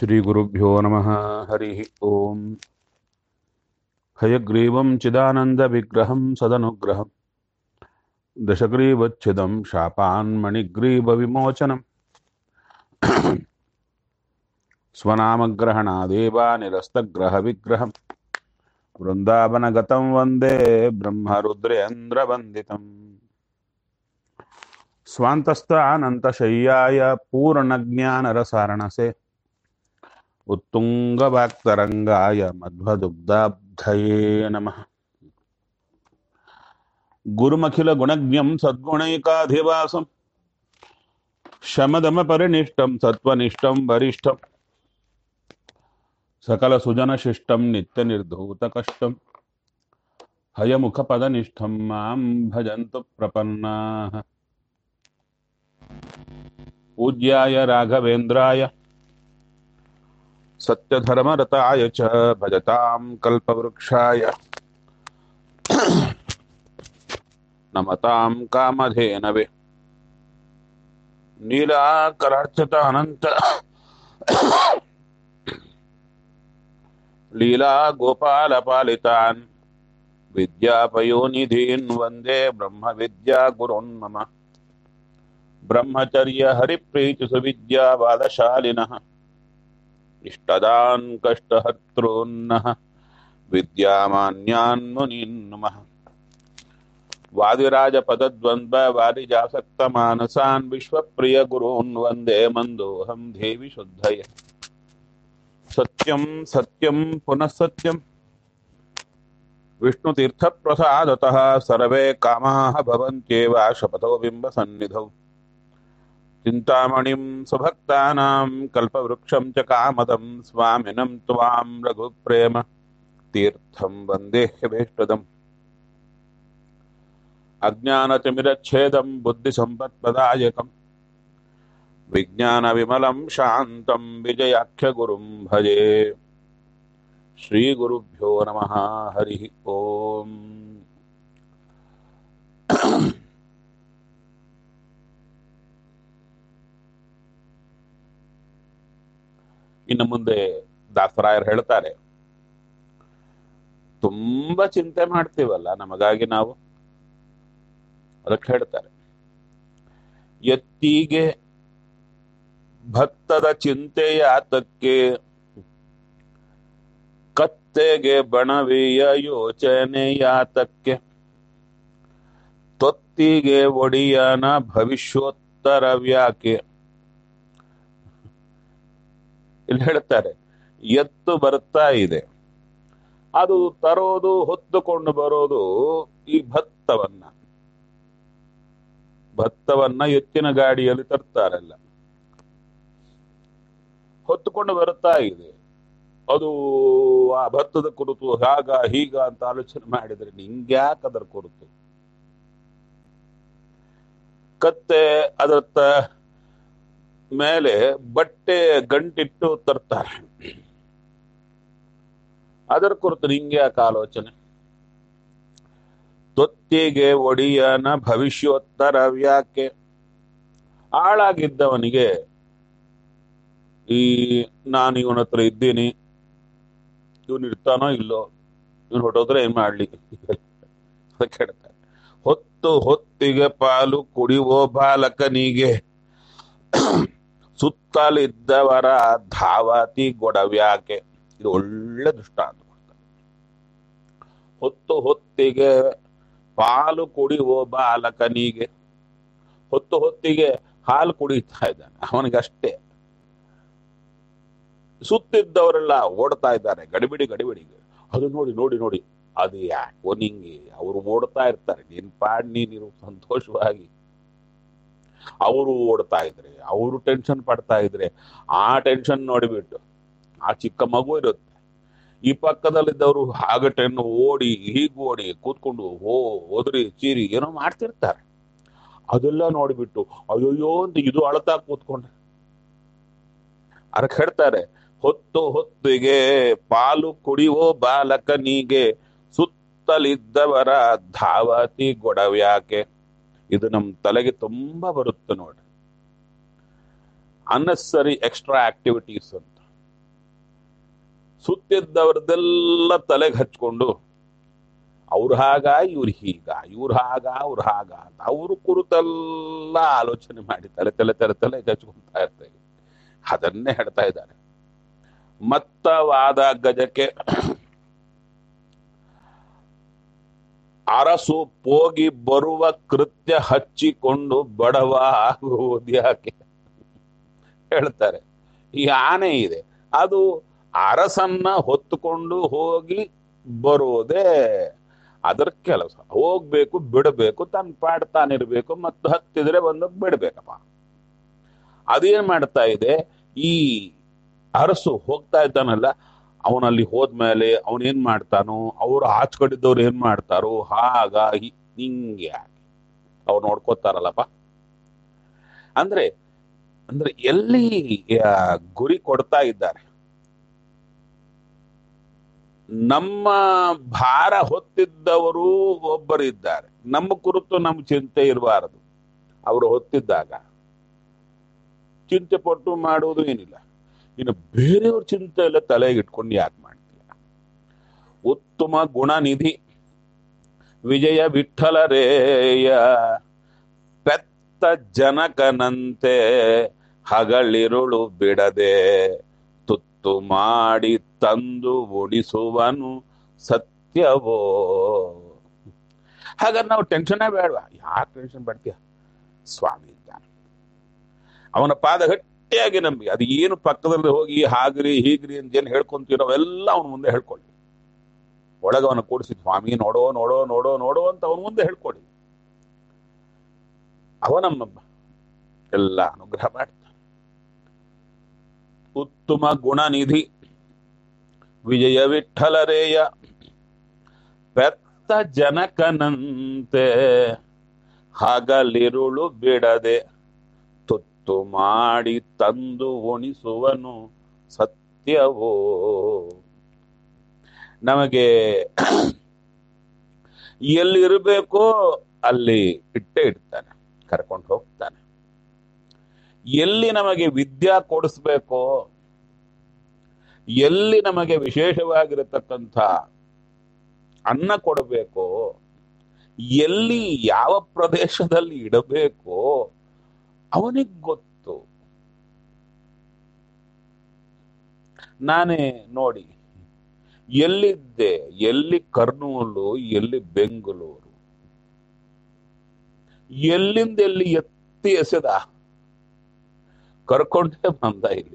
श्रीगुरुभ्यो नमः हरिः ओम् हयग्रीवं चिदानन्दविग्रहं सदनुग्रहं दशग्रीवच्छिदं शापान्मणिग्रीवविमोचनम् स्वनामग्रहणादेवानिरस्तग्रहविग्रहं वृन्दावनगतं वन्दे ब्रह्मरुद्रेन्द्रवन्दितम् स्वान्तस्थानन्तशय्याय पूर्णज्ञानरसारणसे उत्तुङ्गवाक्तरङ्गाय मध्वदुग्धाब्धये नमः गुरुमखिलगुणज्ञं सद्गुणैकाधिवासं शमदमपरिनिष्टं सत्त्वनिष्ठं वरिष्ठं सकलसुजनशिष्टं नित्यनिर्धूतकष्टं हयमुखपदनिष्ठं मां भजन्तु प्रपन्नाः पूज्याय राघवेन्द्राय सत्यधर्मरताय च भजतां कल्पवृक्षाय नमतां कामधेनवे नीलाकरार्चितानन्त लीलागोपालपालितान् विद्यापयोनिधीन् वन्दे ब्रह्मविद्यागुरोन् मम ब्रह्मचर्यहरिप्रीतिसुविद्यावादशालिनः इष्टदान् कष्टहर्तॄन्नः विद्यामान्यान् मुनीन् नमः वादिराजपदद्वन्द्ववादिजासक्तमानसान् विश्वप्रियगुरून् वन्दे मन्दोऽहं देवि शुद्धये सत्यं सत्यं पुनः सत्यं विष्णुतीर्थप्रसादतः सर्वे कामाः भवन्त्येव शपथो बिम्बसन्निधौ चिन्तामणिं सुभक्तानां कल्पवृक्षं च कामदं स्वामिनं त्वां रघुप्रेम तीर्थं वन्देह्यभीष्टदम् अज्ञानतिमिरच्छेदं बुद्धिसम्पत्प्रदायकं विज्ञानविमलं शान्तं विजयाख्यगुरुं भजे श्रीगुरुभ्यो नमः हरिः ओम् ಇನ್ನು ಮುಂದೆ ದಾಸರಾಯರು ಹೇಳ್ತಾರೆ ತುಂಬಾ ಚಿಂತೆ ಮಾಡ್ತೀವಲ್ಲ ನಮಗಾಗಿ ನಾವು ಅದಕ್ಕೆ ಹೇಳ್ತಾರೆ ಎತ್ತಿಗೆ ಭತ್ತದ ಚಿಂತೆಯಾತಕ್ಕೆ ಕತ್ತೆಗೆ ಬಣವೆಯ ಯೋಚನೆಯಾತಕ್ಕೆ ತೊತ್ತಿಗೆ ಒಡಿಯನ ಭವಿಷ್ಯೋತ್ತರವ್ಯಾಕೆ ಇಲ್ಲಿ ಹೇಳ್ತಾರೆ ಎತ್ತು ಬರ್ತಾ ಇದೆ ಅದು ತರೋದು ಹೊತ್ತುಕೊಂಡು ಬರೋದು ಈ ಭತ್ತವನ್ನ ಭತ್ತವನ್ನ ಎತ್ತಿನ ಗಾಡಿಯಲ್ಲಿ ತರ್ತಾರಲ್ಲ ಹೊತ್ತುಕೊಂಡು ಬರುತ್ತಾ ಇದೆ ಅದು ಆ ಭತ್ತದ ಕುರಿತು ಹಾಗ ಹೀಗ ಅಂತ ಆಲೋಚನೆ ಮಾಡಿದ್ರೆ ನಿಂಗ್ಯಾಕೆ ಅದರ ಕುರಿತು ಕತ್ತೆ ಅದರ ತ- ಮೇಲೆ ಬಟ್ಟೆ ಗಂಟಿಟ್ಟು ತರ್ತಾರೆ ಅದರ ಕುರಿತು ನಿಂಗೆ ಯಾಕೆ ಆಲೋಚನೆ ತೊತ್ತಿಗೆ ಒಡಿಯನ ಭವಿಷ್ಯೋತ್ತರ ವ್ಯಾಕೆ ಆಳಾಗಿದ್ದವನಿಗೆ ಈ ನಾನು ಇವನ ಹತ್ರ ಇದ್ದೀನಿ ಇವನು ಇರ್ತಾನೋ ಇಲ್ಲೋ ಇವನು ಹೊಟ್ಟೋದ್ರೆ ಏನ್ ಮಾಡ್ಲಿ ಅದಕ್ಕೆ ಹೇಳ್ತಾರೆ ಹೊತ್ತು ಹೊತ್ತಿಗೆ ಪಾಲು ಕುಡಿಯುವ ಬಾಲಕನಿಗೆ ಸುತ್ತಲಿದ್ದವರ ಧಾವತಿ ಗೊಡವ್ಯಾಕೆ ಇದು ಒಳ್ಳೆ ದೃಷ್ಟಾಂತ ಕೊಡ್ತಾರೆ. ಹೊತ್ತು ಹೊತ್ತಿಗೆ ಪಾಲು ಕುಡಿಯುವ ಬಾಲಕನಿಗೆ ಹೊತ್ತು ಹೊತ್ತಿಗೆ ಹಾಲು ಕುಡಿತಾ ಇದ್ದಾನೆ ಅವನಿಗಷ್ಟೇ ಸುತ್ತಿದ್ದವರೆಲ್ಲ ಓಡ್ತಾ ಇದ್ದಾರೆ ಗಡಿಬಿಡಿ ಗಡಿಬಿಡಿಗೆ ಅದು ನೋಡಿ ನೋಡಿ ನೋಡಿ ಅದು ಯಾಕೋ ನಿಂಗೆ ಅವರು ಓಡ್ತಾ ಇರ್ತಾರೆ ನಿನ್ ಪಾಡ್ ನೀನಿರು ಸಂತೋಷವಾಗಿ ಅವರು ಓಡ್ತಾ ಇದ್ರೆ ಅವರು ಟೆನ್ಷನ್ ಪಡ್ತಾ ಇದ್ರೆ ಆ ಟೆನ್ಷನ್ ನೋಡಿಬಿಟ್ಟು ಆ ಚಿಕ್ಕ ಮಗು ಇರುತ್ತೆ ಈ ಪಕ್ಕದಲ್ಲಿದ್ದವರು ಹಾಗೆ ಟೆನ್ ಓಡಿ ಹೀಗ್ ಓಡಿ ಕೂತ್ಕೊಂಡು ಹೋ ಒದರಿ ಚೀರಿ ಏನೋ ಮಾಡ್ತಿರ್ತಾರೆ ಅದೆಲ್ಲ ನೋಡಿಬಿಟ್ಟು ಅಯ್ಯೋಯ್ಯೋ ಅಂತ ಇದು ಅಳತಾ ಕೂತ್ಕೊಂಡ್ರೆ ಅದಕ್ಕೆ ಹೇಳ್ತಾರೆ ಹೊತ್ತು ಹೊತ್ತಿಗೆ ಪಾಲು ಕುಡಿಯೋ ಬಾಲಕನಿಗೆ ಸುತ್ತಲಿದ್ದವರ ಧಾವತಿ ಗೊಡವ್ಯಾಕೆ ಇದು ನಮ್ಮ ತಲೆಗೆ ತುಂಬಾ ಬರುತ್ತೆ ನೋಡಿ ಅನ್ನೆಸರಿ ಎಕ್ಸ್ಟ್ರಾ ಆಕ್ಟಿವಿಟೀಸ್ ಅಂತ ಸುತ್ತಿದ್ದವ್ರದ್ದೆಲ್ಲ ತಲೆಗೆ ಹಚ್ಕೊಂಡು ಅವ್ರು ಹಾಗ ಇವ್ರು ಹೀಗ ಇವ್ರು ಹಾಗ ಅವ್ರು ಹಾಗ ಅಂತ ಅವರು ಕುರಿತೆಲ್ಲ ಆಲೋಚನೆ ಮಾಡಿ ತಲೆ ತಲೆ ತಲೆ ತಲೆ ಹಚ್ಕೊಂತಾ ಇರ್ತಾರೆ ಅದನ್ನೇ ಹೇಳ್ತಾ ಇದ್ದಾರೆ ಮತ್ತವಾದ ಗಜಕ್ಕೆ ಅರಸು ಹೋಗಿ ಬರುವ ಕೃತ್ಯ ಹಚ್ಚಿಕೊಂಡು ಬಡವ ಆಗುವುದ್ಯಾಕೆ ಹೇಳ್ತಾರೆ ಈ ಆನೆ ಇದೆ ಅದು ಅರಸನ್ನ ಹೊತ್ತುಕೊಂಡು ಹೋಗಿ ಬರೋದೇ ಅದರ ಕೆಲಸ ಹೋಗ್ಬೇಕು ಬಿಡಬೇಕು ತನ್ನ ಪಾಡ್ ತಾನಿರ್ಬೇಕು ಮತ್ತು ಹತ್ತಿದ್ರೆ ಬಂದು ಬಿಡ್ಬೇಕಪ್ಪ ಅದೇನ್ ಮಾಡ್ತಾ ಇದೆ ಈ ಅರಸು ಹೋಗ್ತಾ ಇದ್ದಾನಲ್ಲ ಅವನಲ್ಲಿ ಹೋದ್ಮೇಲೆ ಅವನ್ ಏನ್ ಮಾಡ್ತಾನೋ ಅವ್ರು ಆಚ್ಕಡಿದ್ದವ್ರು ಏನ್ ಮಾಡ್ತಾರೋ ಹಾಗ ಹಿ- ಹಿಂಗೆ ಆಗಿ ಅವ್ರು ನೋಡ್ಕೋತಾರಲ್ಲಪ್ಪ ಅಂದ್ರೆ ಅಂದ್ರೆ ಎಲ್ಲಿ ಆ, ಗುರಿ ಕೊಡ್ತಾ ಇದ್ದಾರೆ ನಮ್ಮ ಭಾರ ಹೊತ್ತಿದ್ದವರು ಒಬ್ಬರಿದ್ದಾರೆ ನಮ್ಮ ಕುರಿತು ನಮ್ಮ ಚಿಂತೆ ಇರಬಾರದು ಅವರು ಹೊತ್ತಿದ್ದಾಗ ಚಿಂತೆ ಪಟ್ಟು ಮಾಡುವುದು ಏನಿಲ್ಲ ಇನ್ನು ಬೇರೆಯವ್ರ ಚಿಂತೆ ಎಲ್ಲ ತಲೆಗೆ ಇಟ್ಕೊಂಡು ಯಾಕೆ ಮಾಡ್ತೀಯ ಉತ್ತಮ ಗುಣನಿಧಿ ವಿಜಯ ವಿಠಲರೇಯ ಪೆತ್ತ ಜನಕನಂತೆ ಹಗಳಿರುಳು ಬಿಡದೆ ತುತ್ತು ಮಾಡಿ ತಂದು ಉಳಿಸುವನು ಸತ್ಯವೋ ಹಾಗಾದ್ರೆ ನಾವು ಟೆನ್ಷನ್ನೇ ಬೇಡವಾ ಯಾಕೆ ಟೆನ್ಷನ್ ಪಡ್ತೀಯ ಸ್ವಾಮಿ ಇದ್ದಾನೆ ಅವನ ಪಾದ ಗಟ್ಟಿಯಾಗಿ ನಂಬಿ ಅದು ಏನು ಪಕ್ಕದಲ್ಲಿ ಹೋಗಿ ಹಾಗ್ರಿ ಹೀಗ್ರಿ ಅಂತ ಏನು ಹೇಳ್ಕೊಂತೀರೋ ಅವೆಲ್ಲ ಅವನ ಮುಂದೆ ಹೇಳ್ಕೊಳ್ಳಿ ಒಳಗೆ ಅವನ ಕೂಡಿಸಿ ಸ್ವಾಮಿ ನೋಡೋ ನೋಡೋ ನೋಡೋ ನೋಡೋ ಅಂತ ಅವನ ಮುಂದೆ ಹೇಳ್ಕೊಳ್ಳಿ ಅವ ನಮ್ಮ ಎಲ್ಲ ಅನುಗ್ರಹ ಮಾಡ್ತಾನೆ ಉತ್ತಮ ಗುಣನಿಧಿ ವಿಜಯ ವಿಠಲರೇಯ ಪೆತ್ತ ಜನಕನಂತೆ ಹಗಲಿರುಳು ಬಿಡದೆ ತುತ್ತು ಮಾಡಿ ತಂದು ಉಣಿಸುವನು ಸತ್ಯವೋ ನಮಗೆ ಎಲ್ಲಿರಬೇಕೋ ಅಲ್ಲಿ ಇಟ್ಟೇ ಇಡ್ತಾನೆ ಕರ್ಕೊಂಡು ಹೋಗ್ತಾನೆ ಎಲ್ಲಿ ನಮಗೆ ವಿದ್ಯಾ ಕೊಡಿಸ್ಬೇಕೋ ಎಲ್ಲಿ ನಮಗೆ ವಿಶೇಷವಾಗಿರತಕ್ಕಂಥ ಅನ್ನ ಕೊಡಬೇಕೋ ಎಲ್ಲಿ ಯಾವ ಪ್ರದೇಶದಲ್ಲಿ ಇಡಬೇಕೋ ಅವನಿಗೆ ಗೊತ್ತು ನಾನೇ ನೋಡಿ ಎಲ್ಲಿದ್ದೆ ಎಲ್ಲಿ ಕರ್ನೂಲು ಎಲ್ಲಿ ಬೆಂಗಳೂರು ಎಲ್ಲಿಂದ ಎಲ್ಲಿ ಎತ್ತಿ ಎಸೆದ ಕರ್ಕೊಂಡೇ ಬಂದ ಇಲ್ಲಿಗೆ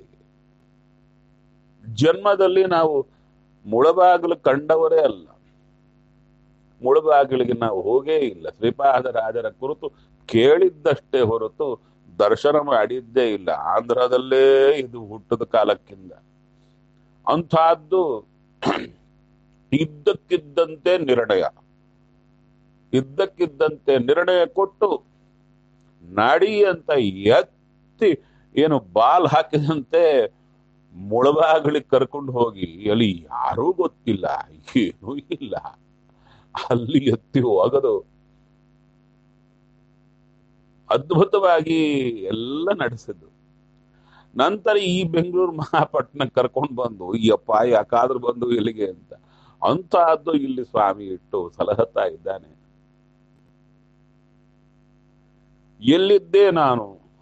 ಜನ್ಮದಲ್ಲಿ ನಾವು ಮುಳಬಾಗಿಲು ಕಂಡವರೇ ಅಲ್ಲ ಮುಳಬಾಗಿಲಿಗೆ ನಾವು ಹೋಗೇ ಇಲ್ಲ ಶ್ರೀಪಾದ ರಾಜರ ಕುರಿತು ಕೇಳಿದ್ದಷ್ಟೇ ಹೊರತು ದರ್ಶನ ಮಾಡಿದ್ದೇ ಇಲ್ಲ ಆಂಧ್ರದಲ್ಲೇ ಇದು ಹುಟ್ಟದ ಕಾಲಕ್ಕಿಂದ ಅಂಥದ್ದು ಇದ್ದಕ್ಕಿದ್ದಂತೆ ನಿರ್ಣಯ ಇದ್ದಕ್ಕಿದ್ದಂತೆ ನಿರ್ಣಯ ಕೊಟ್ಟು ನಡಿ ಅಂತ ಎತ್ತಿ ಏನು ಬಾಲ್ ಹಾಕಿದಂತೆ ಮುಳಬಾಗಿಲಿಗೆ ಕರ್ಕೊಂಡು ಹೋಗಿ ಅಲ್ಲಿ ಯಾರೂ ಗೊತ್ತಿಲ್ಲ ಏನೂ ಇಲ್ಲ ಅಲ್ಲಿ ಎತ್ತಿ ಹೋಗದು ಅದ್ಭುತವಾಗಿ ಎಲ್ಲ ನಡೆಸಿದ್ದು ನಂತರ ಈ ಬೆಂಗಳೂರು ಮಹಾಪಟ್ಟಣ ಕರ್ಕೊಂಡು ಬಂದು ಈ ಅಪ್ಪ ಯಾಕಾದ್ರೂ ಬಂದು ಇಲ್ಲಿಗೆ ಅಂತ ಅಂತಹದ್ದು ಇಲ್ಲಿ ಸ್ವಾಮಿ ಇಟ್ಟು ಸಲಹುತ್ತಾ ಇದ್ದಾನೆ ಎಲ್ಲಿದ್ದೆ ನಾನು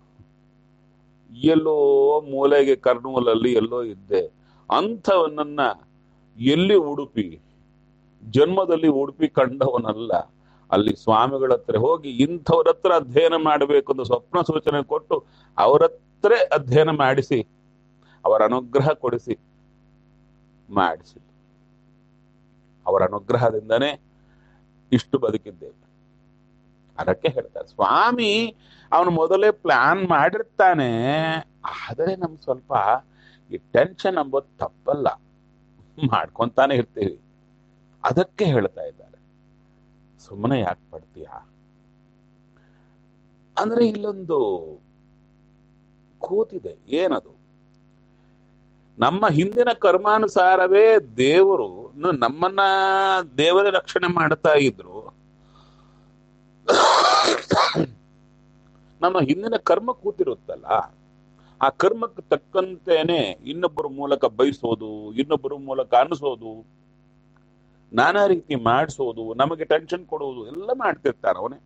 ಎಲ್ಲೋ ಮೂಲೆಗೆ ಕರ್ನೂಲಲ್ಲಿ ಎಲ್ಲೋ ಇದ್ದೆ ಅಂಥವನನ್ನ ಎಲ್ಲಿ ಉಡುಪಿ ಜನ್ಮದಲ್ಲಿ ಉಡುಪಿ ಕಂಡವನಲ್ಲ ಅಲ್ಲಿ ಸ್ವಾಮಿಗಳ ಹತ್ರ ಹೋಗಿ ಇಂಥವ್ರ ಹತ್ರ ಅಧ್ಯಯನ ಮಾಡಬೇಕು ಅಂತ ಸ್ವಪ್ನ ಸೂಚನೆ ಕೊಟ್ಟು ಅವರ ಹತ್ರ ಅಧ್ಯಯನ ಮಾಡಿಸಿ ಅವರ ಅನುಗ್ರಹ ಕೊಡಿಸಿ ಮಾಡಿಸಿ ಅವರ ಅನುಗ್ರಹದಿಂದನೇ ಇಷ್ಟು ಬದುಕಿದ್ದೇವೆ ಅದಕ್ಕೆ ಹೇಳ್ತಾರೆ ಸ್ವಾಮಿ ಅವನು ಮೊದಲೇ ಪ್ಲಾನ್ ಮಾಡಿರ್ತಾನೆ ಆದರೆ ನಮ್ ಸ್ವಲ್ಪ ಈ ಟೆನ್ಷನ್ ಅಂಬೋದು ತಪ್ಪಲ್ಲ ಮಾಡ್ಕೊಂತಾನೆ ಇರ್ತೀವಿ ಅದಕ್ಕೆ ಹೇಳ್ತಾ ಇದ್ದಾರೆ ಸುಮ್ಮನೆ ಯಾಕೆ ಪಡ್ತೀಯ ಅಂದ್ರೆ ಇಲ್ಲೊಂದು ಕೂತಿದೆ ಏನದು ನಮ್ಮ ಹಿಂದಿನ ಕರ್ಮಾನುಸಾರವೇ ದೇವರು ನ- ನಮ್ಮನ್ನ ದೇವರ ರಕ್ಷಣೆ ಮಾಡ್ತಾ ಇದ್ರು ನಮ್ಮ ಹಿಂದಿನ ಕರ್ಮ ಕೂತಿರುತ್ತಲ್ಲ ಆ ಕರ್ಮಕ್ಕೆ ತಕ್ಕಂತೇನೆ ಇನ್ನೊಬ್ಬರ ಮೂಲಕ ಬಯಸೋದು ಇನ್ನೊಬ್ಬರ ಮೂಲಕ ಅನಿಸೋದು ನಾನಾ ರೀತಿ ಮಾಡಿಸೋದು ನಮಗೆ ಟೆನ್ಷನ್ ಕೊಡುವುದು ಎಲ್ಲ ಮಾಡ್ತಿರ್ತಾನೆ ಅವನೇ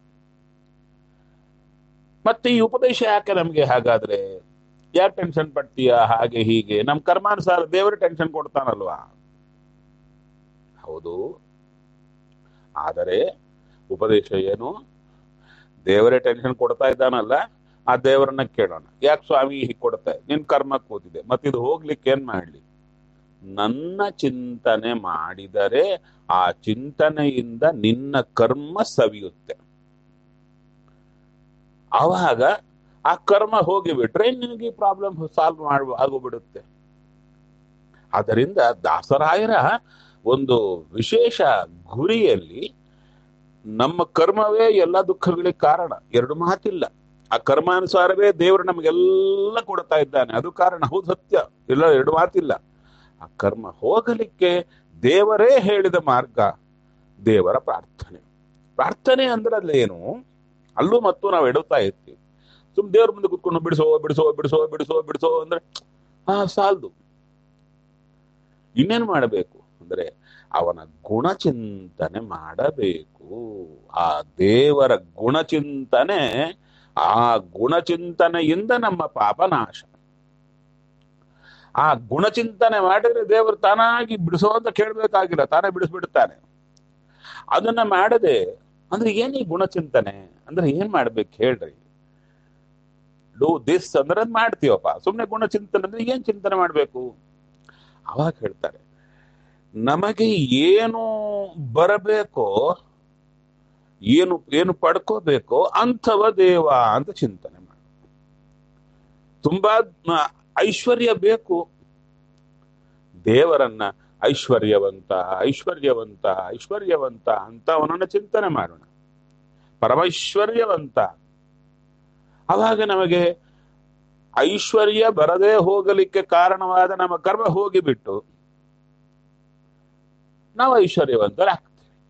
ಮತ್ತೆ ಈ ಉಪದೇಶ ಯಾಕೆ ನಮ್ಗೆ ಹಾಗಾದ್ರೆ ಯಾಕೆ ಟೆನ್ಷನ್ ಪಡ್ತೀಯ ಹಾಗೆ ಹೀಗೆ ನಮ್ ಕರ್ಮಾನುಸಾರ ದೇವರು ಟೆನ್ಷನ್ ಕೊಡ್ತಾನಲ್ವಾ ಹೌದು ಆದರೆ ಉಪದೇಶ ಏನು ದೇವರೇ ಟೆನ್ಷನ್ ಕೊಡ್ತಾ ಇದ್ದಾನಲ್ಲ ಆ ದೇವರನ್ನ ಕೇಳೋಣ ಯಾಕೆ ಸ್ವಾಮಿ ಹೀಗೆ ಕೊಡ್ತಾ ನಿನ್ ಕರ್ಮ ಕೂತಿದೆ ಮತ್ತಿದು ಹೋಗ್ಲಿಕ್ಕೆ ಏನ್ ಮಾಡ್ಲಿ ನನ್ನ ಚಿಂತನೆ ಮಾಡಿದರೆ ಆ ಚಿಂತನೆಯಿಂದ ನಿನ್ನ ಕರ್ಮ ಸವಿಯುತ್ತೆ ಆವಾಗ ಆ ಕರ್ಮ ಹೋಗಿಬಿಟ್ರೆ ನಿನಗೆ ಪ್ರಾಬ್ಲಮ್ ಸಾಲ್ವ್ ಮಾಡ ಆಗೋಗ್ಬಿಡುತ್ತೆ ಅದರಿಂದ ದಾಸರಾಯರ ಒಂದು ವಿಶೇಷ ಗುರಿಯಲ್ಲಿ ನಮ್ಮ ಕರ್ಮವೇ ಎಲ್ಲ ದುಃಖಗಳಿಗೆ ಕಾರಣ ಎರಡು ಮಾತಿಲ್ಲ ಆ ಕರ್ಮಾನುಸಾರವೇ ದೇವರು ನಮಗೆಲ್ಲ ಕೊಡ್ತಾ ಇದ್ದಾನೆ ಅದು ಕಾರಣ ಹೌದು ಸತ್ಯ ಇಲ್ಲ ಎರಡು ಮಾತಿಲ್ಲ ಆ ಕರ್ಮ ಹೋಗಲಿಕ್ಕೆ ದೇವರೇ ಹೇಳಿದ ಮಾರ್ಗ ದೇವರ ಪ್ರಾರ್ಥನೆ ಪ್ರಾರ್ಥನೆ ಅಂದ್ರೆ ಅಲ್ಲೇನು ಅಲ್ಲೂ ಮತ್ತು ನಾವು ಎಡುತ್ತಾ ಇರ್ತೀವಿ ಸುಮ್ ದೇವ್ರ ಮುಂದೆ ಕುತ್ಕೊಂಡು ಬಿಡಿಸೋ ಬಿಡಿಸೋ ಬಿಡಿಸೋ ಬಿಡಿಸೋ ಬಿಡಿಸೋ ಅಂದ್ರೆ ಆ ಸಾಲ್ದು ಇನ್ನೇನು ಮಾಡಬೇಕು ಅಂದ್ರೆ ಅವನ ಗುಣಚಿಂತನೆ ಮಾಡಬೇಕು ಆ ದೇವರ ಗುಣಚಿಂತನೆ ಆ ಗುಣಚಿಂತನೆಯಿಂದ ನಮ್ಮ ಪಾಪ ನಾಶ ಆ ಗುಣಚಿಂತನೆ ಮಾಡಿದ್ರೆ ದೇವರು ತಾನಾಗಿ ಬಿಡಿಸೋ ಅಂತ ಕೇಳ್ಬೇಕಾಗಿಲ್ಲ ತಾನೇ ಬಿಡಿಸ್ಬಿಡ್ತಾನೆ ಅದನ್ನ ಮಾಡದೆ ಅಂದ್ರೆ ಏನ್ ಈ ಗುಣಚಿಂತನೆ ಅಂದ್ರೆ ಏನ್ ಮಾಡ್ಬೇಕು ಹೇಳ್ರಿ ಡೂ ದಿಸ್ ಅಂದ್ರೆ ಅದ್ ಮಾಡ್ತೀವಪ್ಪ ಸುಮ್ನೆ ಗುಣಚಿಂತನೆ ಅಂದ್ರೆ ಏನ್ ಚಿಂತನೆ ಮಾಡ್ಬೇಕು ಅವಾಗ ಹೇಳ್ತಾರೆ ನಮಗೆ ಏನು ಬರಬೇಕೋ ಏನು ಏನು ಪಡ್ಕೋಬೇಕೋ ಅಂಥವ ದೇವ ಅಂತ ಚಿಂತನೆ ಮಾಡಿ ತುಂಬಾ ಐಶ್ವರ್ಯ ಬೇಕು ದೇವರನ್ನ ಐಶ್ವರ್ಯವಂತ ಐಶ್ವರ್ಯವಂತ ಐಶ್ವರ್ಯವಂತ ಅಂತ ಅವನನ್ನ ಚಿಂತನೆ ಮಾಡೋಣ ಪರಮೈಶ್ವರ್ಯವಂತ ಅವಾಗ ನಮಗೆ ಐಶ್ವರ್ಯ ಬರದೇ ಹೋಗಲಿಕ್ಕೆ ಕಾರಣವಾದ ನಮ್ಮ ಕರ್ಮ ಹೋಗಿಬಿಟ್ಟು ನಾವು ಐಶ್ವರ್ಯವಂತರಾಗ್ತೀವಿ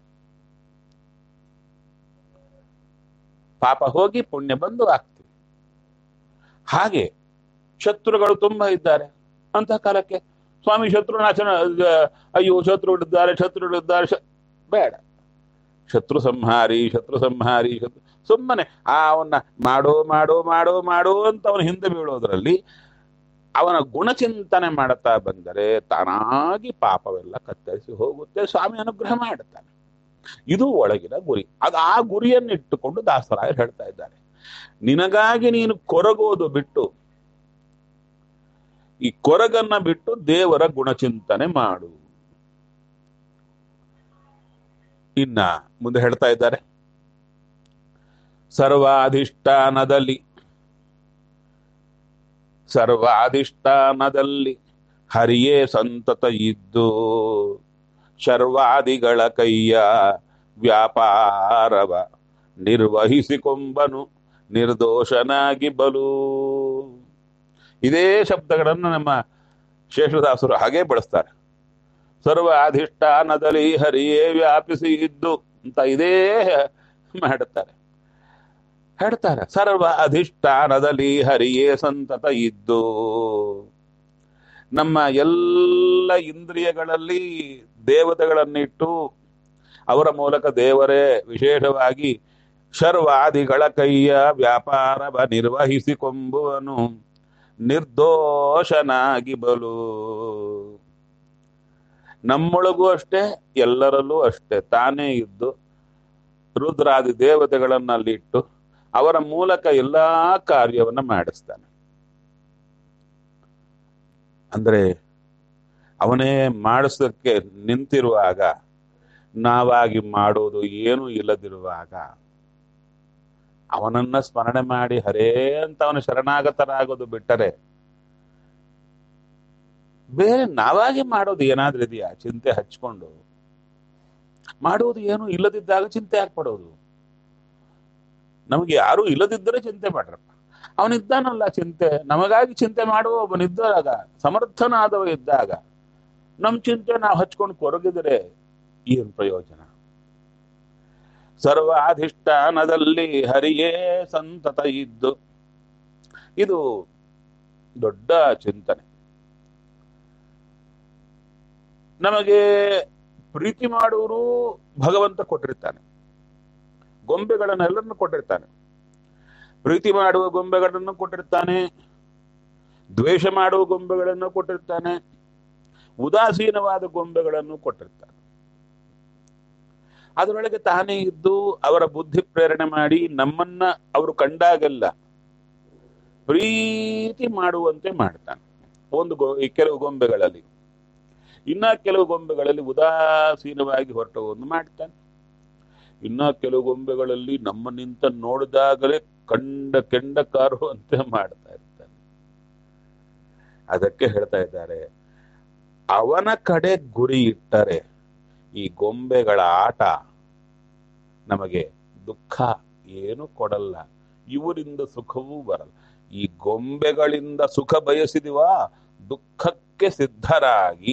ಪಾಪ ಹೋಗಿ ಪುಣ್ಯ ಬಂದು ಆಗ್ತೀವಿ ಹಾಗೆ ಶತ್ರುಗಳು ತುಂಬಾ ಇದ್ದಾರೆ ಅಂತ ಕಾಲಕ್ಕೆ ಸ್ವಾಮಿ ಶತ್ರುನಾಶನ ಅಯ್ಯೋ ಶತ್ರುಗಳಿದ್ದಾರೆ ಶತ್ರುಗಳಿದ್ದಾರೆ ಶ ಬೇಡ ಶತ್ರು ಸಂಹಾರಿ ಶತ್ರು ಸಂಹಾರಿ ಶತ್ರು ಸುಮ್ಮನೆ ಆ ಅವನ್ನ ಮಾಡೋ ಮಾಡೋ ಮಾಡೋ ಮಾಡೋ ಅಂತ ಅವನ ಹಿಂದೆ ಬೀಳೋದ್ರಲ್ಲಿ ಅವನ ಗುಣಚಿಂತನೆ ಮಾಡುತ್ತಾ ಬಂದರೆ ತಾನಾಗಿ ಪಾಪವೆಲ್ಲ ಕತ್ತರಿಸಿ ಹೋಗುತ್ತೆ ಸ್ವಾಮಿ ಅನುಗ್ರಹ ಮಾಡುತ್ತಾನೆ ಇದು ಒಳಗಿನ ಗುರಿ ಅದು ಆ ಗುರಿಯನ್ನಿಟ್ಟುಕೊಂಡು ದಾಸರಾಯರು ಹೇಳ್ತಾ ಇದ್ದಾರೆ ನಿನಗಾಗಿ ನೀನು ಕೊರಗೋದು ಬಿಟ್ಟು ಈ ಕೊರಗನ್ನ ಬಿಟ್ಟು ದೇವರ ಗುಣಚಿಂತನೆ ಮಾಡು ಇನ್ನ ಮುಂದೆ ಹೇಳ್ತಾ ಇದ್ದಾರೆ ಸರ್ವಾಧಿಷ್ಠಾನದಲ್ಲಿ ಸರ್ವಾಧಿಷ್ಠಾನದಲ್ಲಿ ಹರಿಯೇ ಸಂತತ ಇದ್ದು ಶರ್ವಾದಿಗಳ ಕೈಯ ವ್ಯಾಪಾರವ ನಿರ್ವಹಿಸಿಕೊಂಬನು ನಿರ್ದೋಷನಾಗಿ ಬಲು ಇದೇ ಶಬ್ದಗಳನ್ನು ನಮ್ಮ ಶೇಷದಾಸರು ಹಾಗೆ ಬಳಸ್ತಾರೆ ಸರ್ವ ಅಧಿಷ್ಠಾನದಲ್ಲಿ ಹರಿಯೇ ವ್ಯಾಪಿಸಿ ಇದ್ದು ಅಂತ ಇದೇ ಮಾಡುತ್ತಾರೆ ಹೇಳ್ತಾರೆ ಸರ್ವ ಅಧಿಷ್ಠಾನದಲ್ಲಿ ಹರಿಯೇ ಸಂತತ ಇದ್ದು ನಮ್ಮ ಎಲ್ಲ ಇಂದ್ರಿಯಗಳಲ್ಲಿ ದೇವತೆಗಳನ್ನಿಟ್ಟು ಅವರ ಮೂಲಕ ದೇವರೇ ವಿಶೇಷವಾಗಿ ಶರ್ವಾದಿಗಳ ಕೈಯ ವ್ಯಾಪಾರವ ನಿರ್ವಹಿಸಿಕೊಂಬುವನು ನಿರ್ದೋಷನಾಗಿ ಬಲು ನಮ್ಮೊಳಗೂ ಅಷ್ಟೇ ಎಲ್ಲರಲ್ಲೂ ಅಷ್ಟೇ ತಾನೇ ಇದ್ದು ರುದ್ರಾದಿ ದೇವತೆಗಳನ್ನಲ್ಲಿಟ್ಟು ಅವರ ಮೂಲಕ ಎಲ್ಲಾ ಕಾರ್ಯವನ್ನ ಮಾಡಿಸ್ತಾನೆ ಅಂದ್ರೆ ಅವನೇ ಮಾಡಿಸೋದಕ್ಕೆ ನಿಂತಿರುವಾಗ ನಾವಾಗಿ ಮಾಡೋದು ಏನು ಇಲ್ಲದಿರುವಾಗ ಅವನನ್ನ ಸ್ಮರಣೆ ಮಾಡಿ ಹರೇ ಅಂತ ಅವನ ಶರಣಾಗತರಾಗೋದು ಬಿಟ್ಟರೆ ಬೇರೆ ನಾವಾಗಿ ಮಾಡೋದು ಏನಾದ್ರೂ ಇದೆಯಾ ಚಿಂತೆ ಹಚ್ಕೊಂಡು ಮಾಡುವುದು ಏನು ಇಲ್ಲದಿದ್ದಾಗ ಚಿಂತೆ ಹಾಕ್ಪಡೋದು ನಮಗೆ ಯಾರು ಇಲ್ಲದಿದ್ದರೆ ಚಿಂತೆ ಮಾಡ್ರಪ್ಪ ಅವನಿದ್ದಾನಲ್ಲ ಚಿಂತೆ ನಮಗಾಗಿ ಚಿಂತೆ ಮಾಡುವ ಒಬ್ಬನಿದ್ದಾಗ ಸಮರ್ಥನಾದವ ಇದ್ದಾಗ ನಮ್ ಚಿಂತೆ ನಾವು ಹಚ್ಕೊಂಡು ಕೊರಗಿದರೆ ಏನು ಪ್ರಯೋಜನ ಸರ್ವಾಧಿಷ್ಠಾನದಲ್ಲಿ ಹರಿಯೇ ಸಂತತ ಇದ್ದು ಇದು ದೊಡ್ಡ ಚಿಂತನೆ ನಮಗೆ ಪ್ರೀತಿ ಮಾಡುವರು ಭಗವಂತ ಕೊಟ್ಟಿರ್ತಾನೆ ಗೊಂಬೆಗಳನ್ನೆಲ್ಲರನ್ನು ಕೊಟ್ಟಿರ್ತಾನೆ ಪ್ರೀತಿ ಮಾಡುವ ಗೊಂಬೆಗಳನ್ನು ಕೊಟ್ಟಿರ್ತಾನೆ ದ್ವೇಷ ಮಾಡುವ ಗೊಂಬೆಗಳನ್ನು ಕೊಟ್ಟಿರ್ತಾನೆ ಉದಾಸೀನವಾದ ಗೊಂಬೆಗಳನ್ನು ಕೊಟ್ಟಿರ್ತಾನೆ ಅದರೊಳಗೆ ತಾನೇ ಇದ್ದು ಅವರ ಬುದ್ಧಿ ಪ್ರೇರಣೆ ಮಾಡಿ ನಮ್ಮನ್ನ ಅವರು ಕಂಡಾಗೆಲ್ಲ ಪ್ರೀತಿ ಮಾಡುವಂತೆ ಮಾಡ್ತಾನೆ ಒಂದು ಗೊ ಈ ಕೆಲವು ಗೊಂಬೆಗಳಲ್ಲಿ ಇನ್ನ ಕೆಲವು ಗೊಂಬೆಗಳಲ್ಲಿ ಉದಾಸೀನವಾಗಿ ಹೊರಟು ಒಂದು ಮಾಡ್ತಾನೆ ಇನ್ನ ಕೆಲವು ಗೊಂಬೆಗಳಲ್ಲಿ ನಮ್ಮ ನಿಂತ ನೋಡಿದಾಗಲೇ ಕಂಡ ಕೆಂಡ ಕಾರುವಂತೆ ಮಾಡ್ತಾ ಇರ್ತಾನೆ ಅದಕ್ಕೆ ಹೇಳ್ತಾ ಇದ್ದಾರೆ ಅವನ ಕಡೆ ಗುರಿ ಇಟ್ಟರೆ ಈ ಗೊಂಬೆಗಳ ಆಟ ನಮಗೆ ದುಃಖ ಏನು ಕೊಡಲ್ಲ ಇವರಿಂದ ಸುಖವೂ ಬರಲ್ಲ ಈ ಗೊಂಬೆಗಳಿಂದ ಸುಖ ಬಯಸಿದಿವ ದುಃಖಕ್ಕೆ ಸಿದ್ಧರಾಗಿ